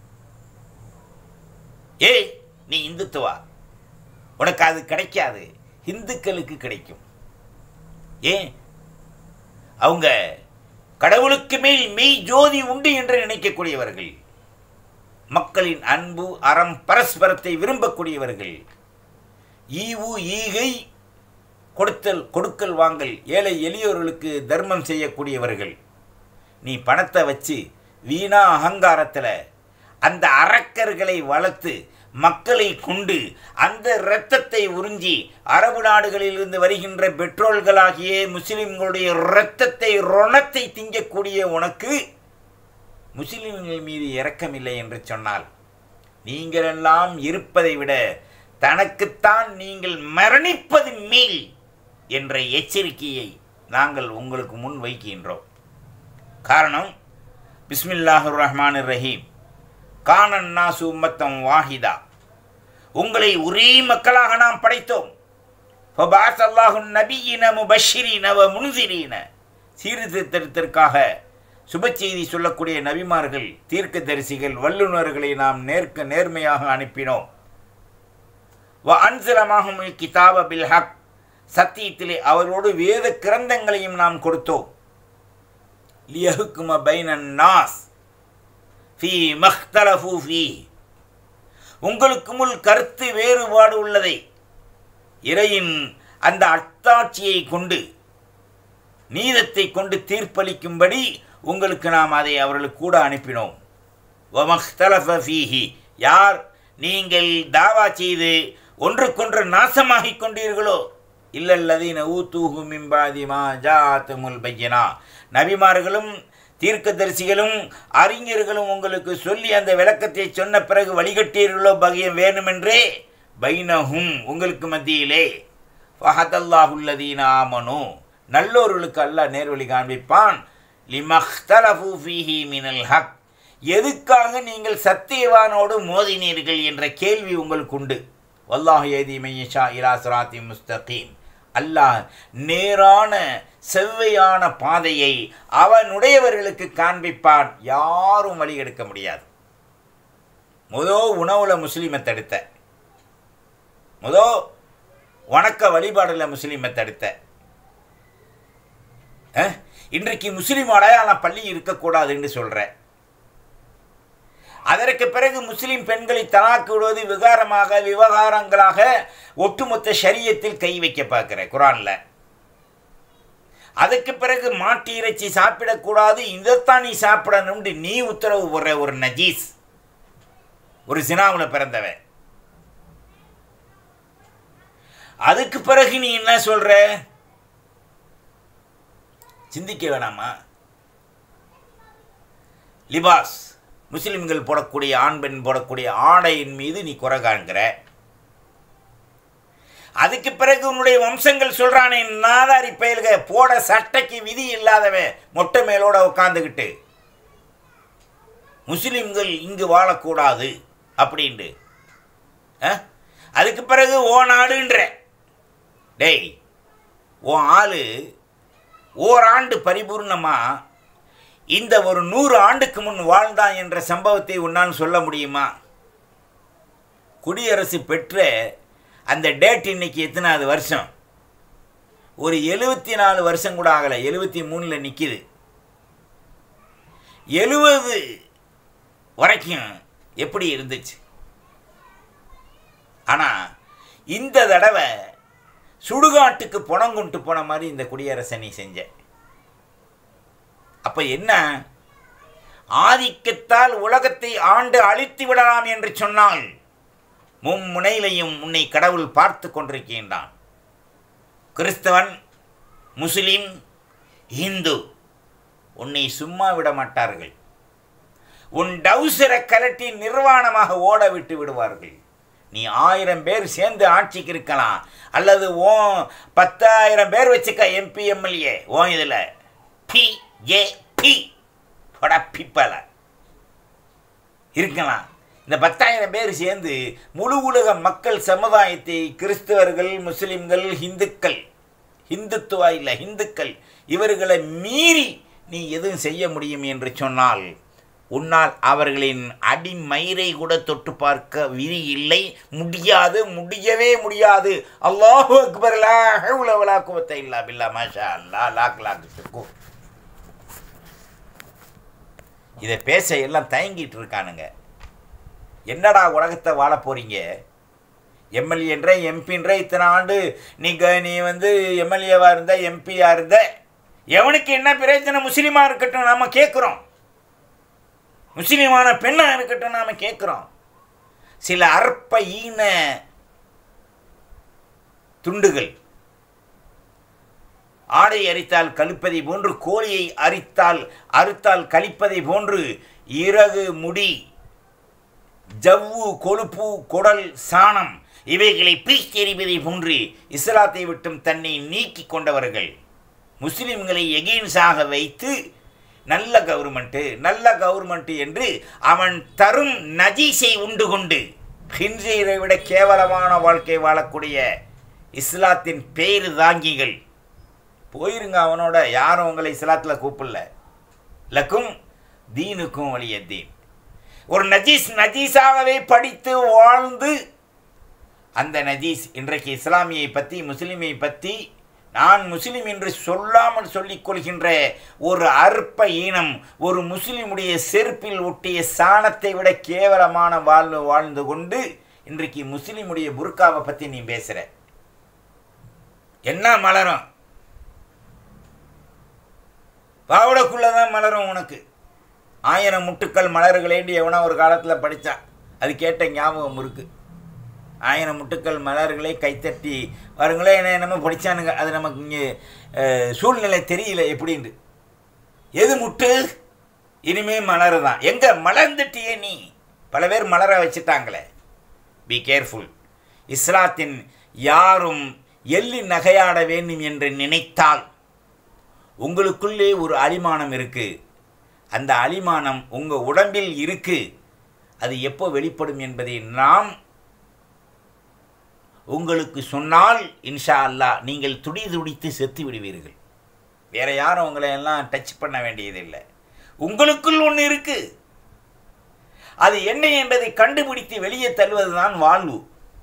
ஏய் நீ இந்துத்துவா உனக்கு அது கிடைக்காது இந்துக்களுக்கு கிடைக்கும் ஏன் அவங்க கடவுளுக்கு மேல் மெய் ஜோதி உண்டு என்று நினைக்கக்கூடியவர்கள் மக்களின் அன்பு அறம் பரஸ்பரத்தை விரும்பக்கூடியவர்கள் ஈவு ஈகை கொடுத்தல் கொடுக்கல் வாங்கல் ஏழை எளியோர்களுக்கு தர்மம் செய்யக்கூடியவர்கள் நீ பணத்தை வச்சு வீணா அகங்காரத்தில் அந்த அரக்கர்களை வளர்த்து மக்களை கொண்டு அந்த இரத்தத்தை உறிஞ்சி அரபு நாடுகளிலிருந்து வருகின்ற பெட்ரோல்களாகிய முஸ்லிம்களுடைய இரத்தத்தை ரணத்தை திங்கக்கூடிய உனக்கு முஸ்லிம்கள் மீது இரக்கமில்லை என்று சொன்னால் நீங்களெல்லாம் இருப்பதை விட தனக்குத்தான் நீங்கள் மரணிப்பது மேல் என்ற எச்சரிக்கையை நாங்கள் உங்களுக்கு முன் வைக்கின்றோம் காரணம் பிஸ்மில்லாஹுர் ரஹ்மான் ரஹீம் கானன் நாசு உம்மத்தம் வாஹிதா உங்களை ஒரே மக்களாக நாம் படைத்தோம் ஃபபாஸ் அல்லாஹுன் நபியின முபஷிரீன வ முன்சிரீன சீர்திருத்தத்திற்காக சுப செய்தி சொல்லக்கூடிய நபிமார்கள் தீர்க்கதரிசிகள் வல்லுநர்களை நாம் நேர்க்க நேர்மையாக அனுப்பினோம் வ அன்சிலமாகும் கிதாப பில் ஹக் சத்தியத்திலே அவரோடு வேத கிரந்தங்களையும் நாம் கொடுத்தோம் லியஹுக்கும பைனன் நாஸ் ஃபீ மஹ்தலஃபு ஃபீ உங்களுக்கு முள் கருத்து வேறுபாடு உள்ளதை இறையின் அந்த அத்தாட்சியை கொண்டு நீதத்தை கொண்டு தீர்ப்பளிக்கும்படி உங்களுக்கு நாம் அதை அவர்களுக்கு கூட அனுப்பினோம் வமஹ்தலஃப ஃபீஹி யார் நீங்கள் தாவா செய்து ஒன்றுக்கொன்று நாசமாகிக் கொண்டீர்களோ இல்லல்லதீன ஊத்தூஹு மிம்பாதிமா ஜாத்தமுல் பையனா நபிமார்களும் தீர்க்கதரிசிகளும் அறிஞர்களும் உங்களுக்கு சொல்லி அந்த விளக்கத்தை சொன்ன பிறகு வழிகட்டீர்களோ பகியம் வேணுமென்றே பைனஹும் உங்களுக்கு மத்தியிலே ஃபஹதல்லாஹுல்லதீன ஆமனு நல்லோர்களுக்கு அல்லாஹ் நேர்வழி காண்பிப்பான் லிமஹ்தலஃபு ஃபீஹி மினல் ஹக் எதுக்காக நீங்கள் சத்தியவானோடு மோதினீர்கள் என்ற கேள்வி உங்களுக்கு உண்டு வல்லாஹ் ஏதி மையஷா இலா சிராத்தி முஸ்தகீம் அல்லாஹ் நேரான செவ்வையான பாதையை அவனுடையவர்களுக்கு காண்பிப்பான் யாரும் வழி எடுக்க முடியாது முதோ உணவுல முஸ்லீமை தடுத்த முதோ வணக்க வழிபாடுல முஸ்லீமை தடுத்த அஹ், இன்றைக்கு முஸ்லீம் அடையாளம் பள்ளி இருக்கக்கூடாதுன்னு சொல்கிறேன் அதற்கு பிறகு முஸ்லிம் பெண்களை தலாக்கு விடுவது விகாரமாக விவகாரங்களாக ஒட்டுமொத்த ஷரியத்தில் கை வைக்க பார்க்கிற குரான்ல அதுக்கு பிறகு மாட்டு இறைச்சி சாப்பிடக்கூடாது இதைத்தான் நீ சாப்பிடணும்னு நீ உத்தரவு போடுற ஒரு நஜீஸ் ஒரு சினாவுல பிறந்தவன் அதுக்கு பிறகு நீ என்ன சொல்ற சிந்திக்க வேணாமா லிபாஸ் முஸ்லிம்கள் போடக்கூடிய ஆண் பெண் போடக்கூடிய ஆடையின் மீது நீ குறை காண்கிற அதுக்கு பிறகு உன்னுடைய வம்சங்கள் சொல்றானே நாதாரி பயல்க போட சட்டைக்கு விதி இல்லாதவன் மொட்டை மேலோட உட்காந்துக்கிட்டு முஸ்லிம்கள் இங்கு வாழக்கூடாது அப்படின்ட்டு அஹ்? அதுக்கு பிறகு ஓ நாடுன்ற டேய் ஓ ஆளு ஓராண்டு பரிபூர்ணமா இந்த ஒரு நூறு ஆண்டுக்கு முன் வாழ்ந்தான் என்ற சம்பவத்தை உன்னால் சொல்ல முடியுமா குடியரசு பெற்ற அந்த டேட் இன்னைக்கு எத்தனாவது வருஷம் ஒரு எழுபத்தி நாலு வருஷம் கூட ஆகலை எழுபத்தி மூணில் நிற்கிது எழுபது வரைக்கும் எப்படி இருந்துச்சு ஆனால் இந்த தடவை சுடுகாட்டுக்கு பணம் கொண்டு போன மாதிரி இந்த குடியரசை நீ செஞ்ச அப்ப என்ன ஆதிக்கத்தால் உலகத்தை ஆண்டு அழித்து விடலாம் என்று சொன்னால் மும்முனையிலையும் உன்னை கடவுள் பார்த்து கொண்டிருக்கின்றான் கிறிஸ்தவன் முஸ்லிம் இந்து உன்னை சும்மா விட மாட்டார்கள் உன் டவுசரை கலட்டி நிர்வாணமாக ஓட விட்டு விடுவார்கள் நீ ஆயிரம் பேர் சேர்ந்து ஆட்சிக்கு இருக்கலாம் அல்லது ஓ பத்தாயிரம் பேர் வச்சுக்க எம்பி எம்எல்ஏ ஓ இதில் பி ஏ பி பிப்பல இருக்கலாம் இந்த பத்தாயிரம் பேர் சேர்ந்து முழு உலக மக்கள் சமுதாயத்தை கிறிஸ்தவர்கள் முஸ்லிம்கள் இந்துக்கள் இந்துத்துவா இல்லை இந்துக்கள் இவர்களை மீறி நீ எதுவும் செய்ய முடியும் என்று சொன்னால் உன்னால் அவர்களின் அடிமயிரை கூட தொட்டு பார்க்க விதி இல்லை முடியாது முடியவே முடியாது அல்லாஹு அக்பர் லா ஹவ்ல வலா குவத்த இல்லா பில்லா மாஷா அல்லா லாக் லாக் சுக்கு இதை பேச எல்லாம் தயங்கிட்டு இருக்கானுங்க என்னடா உலகத்தை வாழ போறீங்க எம்எல்ஏன்ற எம்பின்ற இத்தனை ஆண்டு நீங்கள் நீ வந்து எம்எல்ஏவா இருந்த எம்பியா இருந்த எவனுக்கு என்ன பிரயோஜனம் முஸ்லீமா இருக்கட்டும் நாம கேட்குறோம் முஸ்லீமான பெண்ணா இருக்கட்டும் நாம கேட்குறோம் சில அற்ப ஈன துண்டுகள் ஆடை அரித்தால் கழிப்பதை போன்று கோழியை அரித்தால் அறுத்தால் கழிப்பதை போன்று இறகு முடி ஜவ்வு கொழுப்பு குடல் சாணம் இவைகளை பீச்செறிவதை போன்று இஸ்லாத்தை விட்டும் தன்னை நீக்கி கொண்டவர்கள் முஸ்லிம்களை எகெயின்ஸாக வைத்து நல்ல கவர்மெண்ட்டு நல்ல கவர்மெண்ட்டு என்று அவன் தரும் நஜீஸை உண்டு கொண்டு ஹின்சீரை விட கேவலமான வாழ்க்கை வாழக்கூடிய இஸ்லாத்தின் பேரு தாங்கிகள் போயிருங்க அவனோட யாரும் உங்களை இஸ்லாத்தில் கூப்பிடல லக்கும் தீனுக்கும் வழிய தீன் ஒரு நஜீஸ் நஜீஸாகவே படித்து வாழ்ந்து அந்த நஜீஸ் இன்றைக்கு இஸ்லாமியை பற்றி முஸ்லிமை பற்றி நான் முஸ்லிம் என்று சொல்லாமல் சொல்லிக் கொள்கின்ற ஒரு அற்ப ஈனம் ஒரு முஸ்லிமுடைய செருப்பில் ஒட்டிய சாணத்தை விட கேவலமான வாழ்வு வாழ்ந்து கொண்டு இன்றைக்கு முஸ்லிமுடைய புர்காவை பற்றி நீ பேசுகிற என்ன மலரும் பாவடக்குள்ளே தான் மலரும் உனக்கு ஆயிரம் முட்டுக்கள் மலர்களேண்டு எவனோ ஒரு காலத்தில் படித்தான் அது கேட்ட ஞாபகம் இருக்குது ஆயிரம் முட்டுக்கள் மலர்களை கைத்தட்டி வருங்களே என்ன என்னமோ படித்தானுங்க அது நமக்கு இங்கே சூழ்நிலை தெரியல எப்படின்னு எது முட்டு இனிமே மலர் தான் எங்கே மலர்ந்துட்டியே நீ பல பேர் மலர வச்சுட்டாங்களே பி கேர்ஃபுல் இஸ்லாத்தின் யாரும் எள்ளி நகையாட வேண்டும் என்று நினைத்தால் உங்களுக்குள்ளே ஒரு அலிமானம் இருக்குது அந்த அலிமானம் உங்கள் உடம்பில் இருக்குது அது எப்போ வெளிப்படும் என்பதை நாம் உங்களுக்கு சொன்னால் இன்ஷா அல்லா நீங்கள் துடி துடித்து செத்து விடுவீர்கள் வேற யாரும் உங்களை எல்லாம் டச் பண்ண வேண்டியதில்லை உங்களுக்குள் ஒன்று இருக்கு அது என்ன என்பதை கண்டுபிடித்து வெளியே தள்ளுவதுதான் வாழ்வு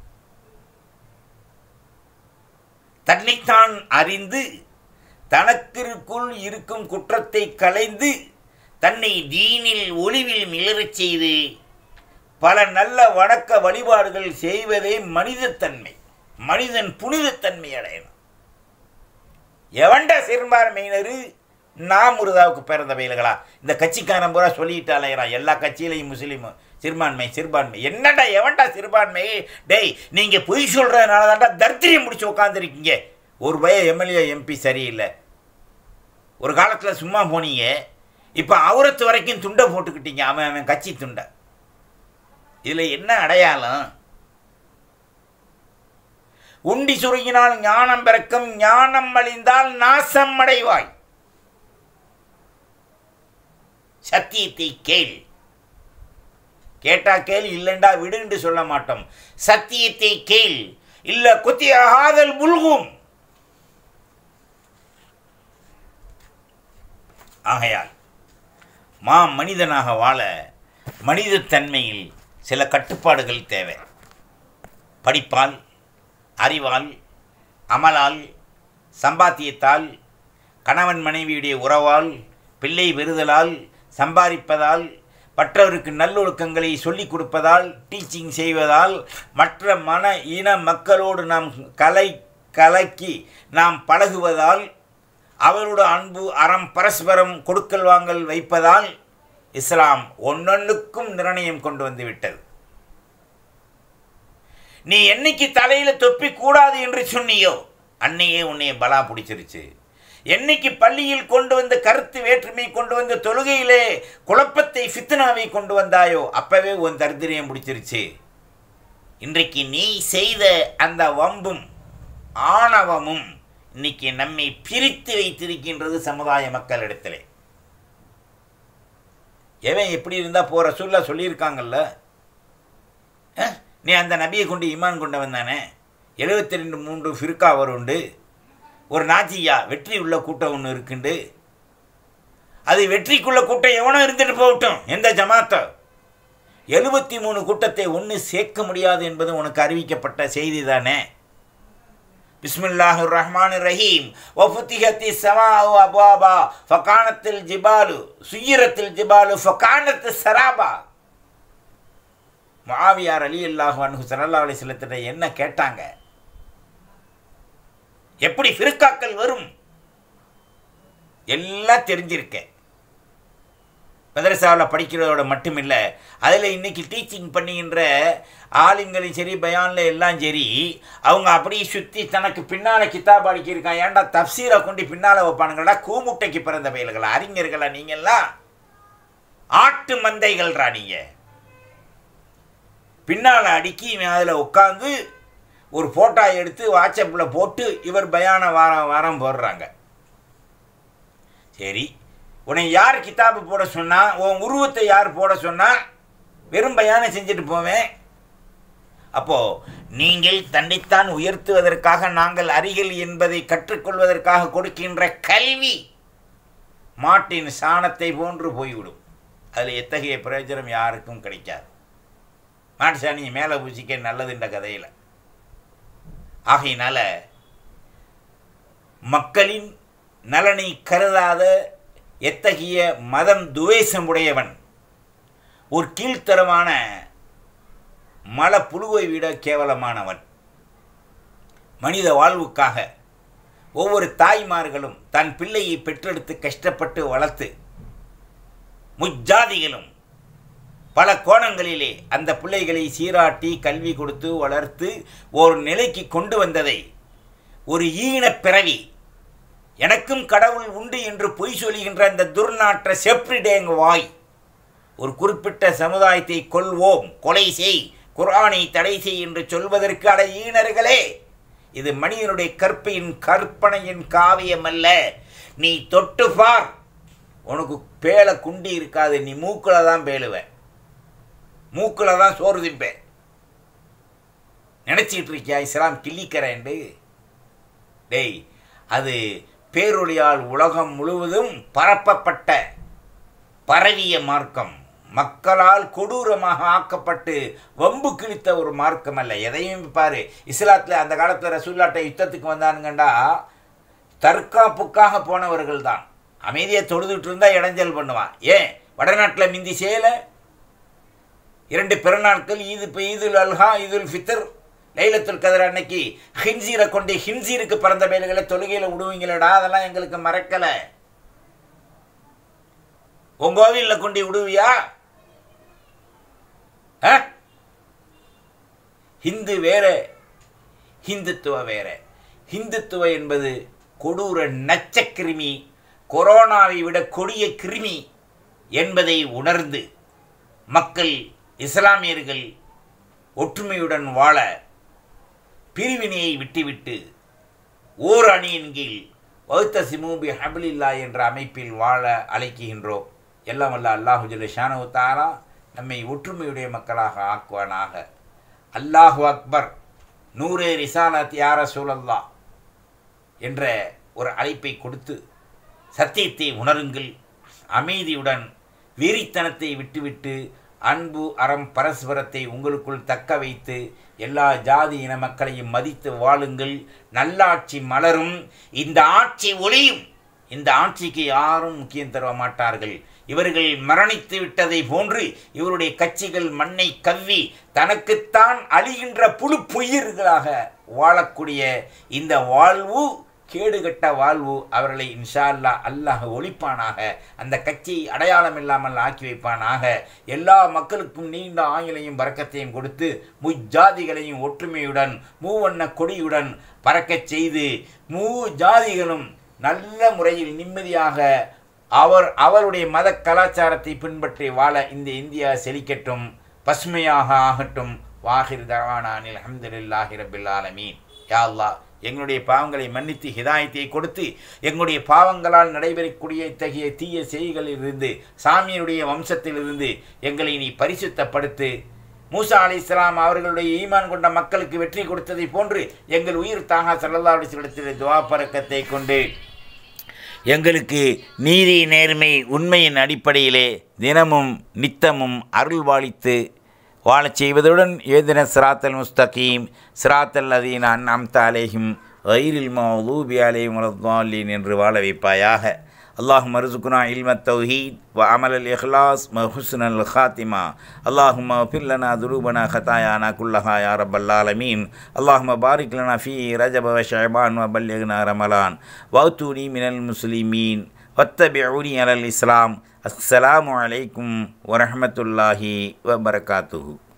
தன்னைத்தான் அறிந்து தனக்கிற்குள் இருக்கும் குற்றத்தை களைந்து தன்னை தீனில் ஒளிவில் மிளறச் செய்து பல நல்ல வணக்க வழிபாடுகள் செய்வதே மனிதத்தன்மை மனிதன் புனிதத்தன்மை அடையணும் எவன்டா சிறுபான்மையினரு நான் முருதாவுக்கு பிறந்த பயில்களா இந்த கட்சிக்காரன் பூரா சொல்லிட்டு அலையிறான் எல்லா கட்சியிலையும் முஸ்லீமும் சிறுபான்மை சிறுபான்மை என்னடா எவன்டா சிறுபான்மை டேய் நீங்கள் பொய் சொல்கிறதுனால தான்டா தர்த்திரியம் முடிச்சு உட்காந்துருக்கீங்க ஒரு பய எம்எல்ஏ எம்பி சரியில்லை ஒரு காலத்தில் சும்மா போனீங்க இப்போ அவரத்து வரைக்கும் துண்டை போட்டுக்கிட்டீங்க அவன் அவன் கட்சி துண்டை இதில் என்ன அடையாளம் உண்டி சுருங்கினால் ஞானம் பிறக்கும் ஞானம் அழிந்தால் நாசம் அடைவாய் சத்தியத்தை கேள் கேட்டா கேள் இல்லைண்டா விடுன்னு சொல்ல மாட்டோம் சத்தியத்தை கேள் இல்ல குத்தி ஆகாதல் முழுகும் ஆகையால் மா மனிதனாக வாழ மனிதத்தன்மையில் சில கட்டுப்பாடுகள் தேவை படிப்பால் அறிவால் அமலால் சம்பாத்தியத்தால் கணவன் மனைவியுடைய உறவால் பிள்ளை பெறுதலால் சம்பாதிப்பதால் மற்றவருக்கு நல்லொழுக்கங்களை சொல்லிக் கொடுப்பதால் டீச்சிங் செய்வதால் மற்ற மன இன மக்களோடு நாம் கலை கலக்கி நாம் பழகுவதால் அவரோட அன்பு அறம் பரஸ்பரம் கொடுக்கல் வாங்கல் வைப்பதால் இஸ்லாம் ஒன்னொன்றுக்கும் நிர்ணயம் கொண்டு வந்து விட்டது நீ என்னைக்கு தலையில தொப்பி கூடாது என்று சொன்னியோ அன்னையே உன்னைய பலா பிடிச்சிருச்சு என்னைக்கு பள்ளியில் கொண்டு வந்த கருத்து வேற்றுமை கொண்டு வந்த தொழுகையிலே குழப்பத்தை ஃபித்னாவை கொண்டு வந்தாயோ அப்பவே உன் தரித்திரியம் பிடிச்சிருச்சு இன்றைக்கு நீ செய்த அந்த வம்பும் ஆணவமும் இன்னைக்கு நம்மை பிரித்து வைத்திருக்கின்றது சமுதாய மக்களிடத்திலே எவன் எப்படி இருந்தால் போகிற சூழ்நிலை சொல்லியிருக்காங்கல்ல அஹ், நீ அந்த நபியை கொண்டு ஈமான் கொண்டவன் தானே எழுபத்தி ரெண்டு மூன்று ஃபிர்கா அவர் உண்டு ஒரு நாச்சியா வெற்றி உள்ள கூட்டம் ஒன்று இருக்குண்டு அது வெற்றிக்குள்ள கூட்டம் எவனோ இருந்துட்டு போகட்டும் எந்த ஜமாத்தோ எழுபத்தி மூணு கூட்டத்தை ஒன்று சேர்க்க முடியாது என்பது உனக்கு அறிவிக்கப்பட்ட செய்தி தானே பிஸ்மில்லாஹு ரஹ்மான் ரஹீம் வஃபுத்திஹத்தி சமாஉ அபாபா ஃபகானத்தில் ஜிபாலு சுயிரத்தில் ஜிபாலு ஃபகானத்து சராபா முஆவியார் அலி அல்லாஹு அன்ஹு ஸல்லல்லாஹு அலைஹி வஸல்லத்திட்ட என்ன கேட்டாங்க எப்படி ஃபிர்காக்கள் வரும் எல்லாம் தெரிஞ்சிருக்கேன் மதரசாவில் படிக்கிறதோட மட்டுமில்லை அதில் இன்னைக்கு டீச்சிங் பண்ணுகின்ற ஆளுங்களையும் சரி பயானில் எல்லாம் சரி அவங்க அப்படியே சுற்றி தனக்கு பின்னால் கித்தாப் அடிக்கிருக்கான் ஏன்டா தப்சீரை கொண்டு பின்னால் வைப்பானுங்களா கூமுட்டைக்கு பிறந்த பயல்களா அறிஞர்களா நீங்கள்லாம் ஆட்டு மந்தைகள்ரா நீங்கள் பின்னால் அடுக்கி இவன் அதில் உட்காந்து ஒரு ஃபோட்டோ எடுத்து வாட்ஸ்அப்பில் போட்டு இவர் பயான வாரம் வாரம் போடுறாங்க சரி உன்னை யார் கிதாபு போட சொன்னா உன் உருவத்தை யார் போட சொன்னா வெறும் பயானம் செஞ்சுட்டு போவேன் அப்போ நீங்கள் தன்னைத்தான் உயர்த்துவதற்காக நாங்கள் அருகில் என்பதை கற்றுக்கொள்வதற்காக கொடுக்கின்ற கல்வி மாட்டின் சாணத்தை போன்று போய்விடும் அதில் எத்தகைய பிரயோஜனம் யாருக்கும் கிடைக்காது மாட்டு சாணியை மேலே பூசிக்க நல்லதுன்ற கதையில் ஆகையினால மக்களின் நலனை கருதாத எத்தகைய மதம் துவேஷம் உடையவன் ஒரு கீழ்த்தரமான மலப்புழுவை விட கேவலமானவன் மனித வாழ்வுக்காக ஒவ்வொரு தாய்மார்களும் தன் பிள்ளையை பெற்றெடுத்து கஷ்டப்பட்டு வளர்த்து முஜாதிகளும் பல கோணங்களிலே அந்த பிள்ளைகளை சீராட்டி கல்வி கொடுத்து வளர்த்து ஒரு நிலைக்கு கொண்டு வந்ததை ஒரு ஈனப் பிறவி எனக்கும் கடவுள் உண்டு என்று பொய் சொல்கின்ற அந்த துர்நாற்ற செப்ரிடேங் வாய் ஒரு குறிப்பிட்ட சமுதாயத்தை கொள்வோம் கொலை செய் குரானை தடை செய் என்று சொல்வதற்கு அட ஈனர்களே இது மனிதனுடைய கற்பையின் கற்பனையின் காவியம் அல்ல நீ தொட்டு பார் உனக்கு பேலை குண்டி இருக்காது நீ மூக்கில் தான் பேலுவ மூக்கில் தான் சோறு திப்ப நினச்சிக்கிட்டு இருக்கியா இஸ்லாம் கிள்ளிக்கிறேன்டு டேய் அது பேரொழியால் உலகம் முழுவதும் பரப்பப்பட்ட பரவிய மார்க்கம் மக்களால் கொடூரமாக ஆக்கப்பட்டு வம்பு கிழித்த ஒரு மார்க்கம் அல்ல எதையும் பாரு இஸ்லாத்தில் அந்த காலத்தில் ரசூல்லாட்ட யுத்தத்துக்கு வந்தானுங்கண்டா தற்காப்புக்காக போனவர்கள் தான் அமைதியை தொழுதுட்டு இருந்தால் இடைஞ்சல் பண்ணுவான் ஏன் வடநாட்டில் மிந்தி செய்யலை இரண்டு பிறநாட்கள் ஈது இப்போ ஈதுல் அல்ஹா ஈதுல் ஃபித்தர் லைலத்துல் கதர் அன்னைக்கு ஹின்சீரை கொண்டு ஹின்சீருக்கு பிறந்த மேல்களை தொழுகையில் விடுவீங்களடா அதெல்லாம் எங்களுக்கு மறக்கலை உன் கோவிலில் கொண்டு விடுவியா ஆ? ஹிந்து வேற ஹிந்துத்துவ வேற ஹிந்துத்துவ என்பது கொடூர நச்சக்கிருமி கொரோனாவை விட கொடிய கிருமி என்பதை உணர்ந்து மக்கள் இஸ்லாமியர்கள் ஒற்றுமையுடன் வாழ பிரிவினையை விட்டுவிட்டு ஓர் அணியின் கீழ் வகுத்த சிமூபி ஹபிலில்லா என்ற அமைப்பில் வாழ அழைக்குகின்றோம் எல்லாம் வல்ல அல்லாஹு ஜல்ல ஷானு தாரா நம்மை ஒற்றுமையுடைய மக்களாக ஆக்குவானாக அல்லாஹு அக்பர் நூரே ரிசாலத் யார சூழல்லா என்ற ஒரு அழைப்பை கொடுத்து சத்தியத்தை உணருங்கள் அமைதியுடன் வெறித்தனத்தை விட்டுவிட்டு அன்பு அறம் பரஸ்பரத்தை உங்களுக்குள் தக்க வைத்து எல்லா ஜாதி இன மக்களையும் மதித்து வாழுங்கள் நல்லாட்சி மலரும் இந்த ஆட்சி ஒளியும் இந்த ஆட்சிக்கு யாரும் முக்கியம் தர மாட்டார்கள் இவர்கள் மரணித்து விட்டதை போன்று இவருடைய கட்சிகள் மண்ணை கவ்வி தனக்குத்தான் அழிகின்ற புழு பொய்யர்களாக வாழக்கூடிய இந்த வாழ்வு கேடுகட்ட வாழ்வு அவர்களை இன்ஷா அல்லா அல்லாஹ் ஒழிப்பானாக அந்த கட்சியை அடையாளம் இல்லாமல் ஆக்கி வைப்பானாக எல்லா மக்களுக்கும் நீண்ட ஆயுளையும் பறக்கத்தையும் கொடுத்து முஜாதிகளையும் ஒற்றுமையுடன் மூவண்ண கொடியுடன் பறக்கச் செய்து மூ ஜாதிகளும் நல்ல முறையில் நிம்மதியாக அவர் அவருடைய மத கலாச்சாரத்தை பின்பற்றி வாழ இந்த இந்தியா செழிக்கட்டும் பசுமையாக ஆகட்டும் வாஹிர் தவானானில் அஹமதுல்லாஹி ரபில் ஆலமீன் யா அல்லாஹ் எங்களுடைய பாவங்களை மன்னித்து ஹிதாயத்தை கொடுத்து எங்களுடைய பாவங்களால் நடைபெறக்கூடிய இத்தகைய தீய செய்களிலிருந்து சாமியினுடைய வம்சத்திலிருந்து எங்களை நீ பரிசுத்தப்படுத்து மூசா அலி இஸ்லாம் அவர்களுடைய ஈமான் கொண்ட மக்களுக்கு வெற்றி கொடுத்ததை போன்று எங்கள் உயிர் தாகா சல்லல்லா அலிஸ்லத்தில் துவா பறக்கத்தை கொண்டு எங்களுக்கு நீதி நேர்மை உண்மையின் அடிப்படையிலே தினமும் நித்தமும் அருள்வாளித்து வாழச் செய்வதுடன் ஏதின சிராத்தல் முஸ்தகீம் சிராத்தல் அதீன் அன்அம்த அலேஹிம் ஐரில் மௌலூபி அலேஹிம் வலத்தாலீன் என்று வாழ வைப்பாயாக اللهم ارزقنا علم التوحيد وعمل الإخلاص وحسن الخاتمة اللهم اغفر لنا ذنوبنا خطايانا كلها يا رب العالمين اللهم بارك لنا في رجب وشعبان وبلغنا رمضان وأتوني من المسلمين واتبعوني على الإسلام السلام عليكم ورحمة الله وبركاته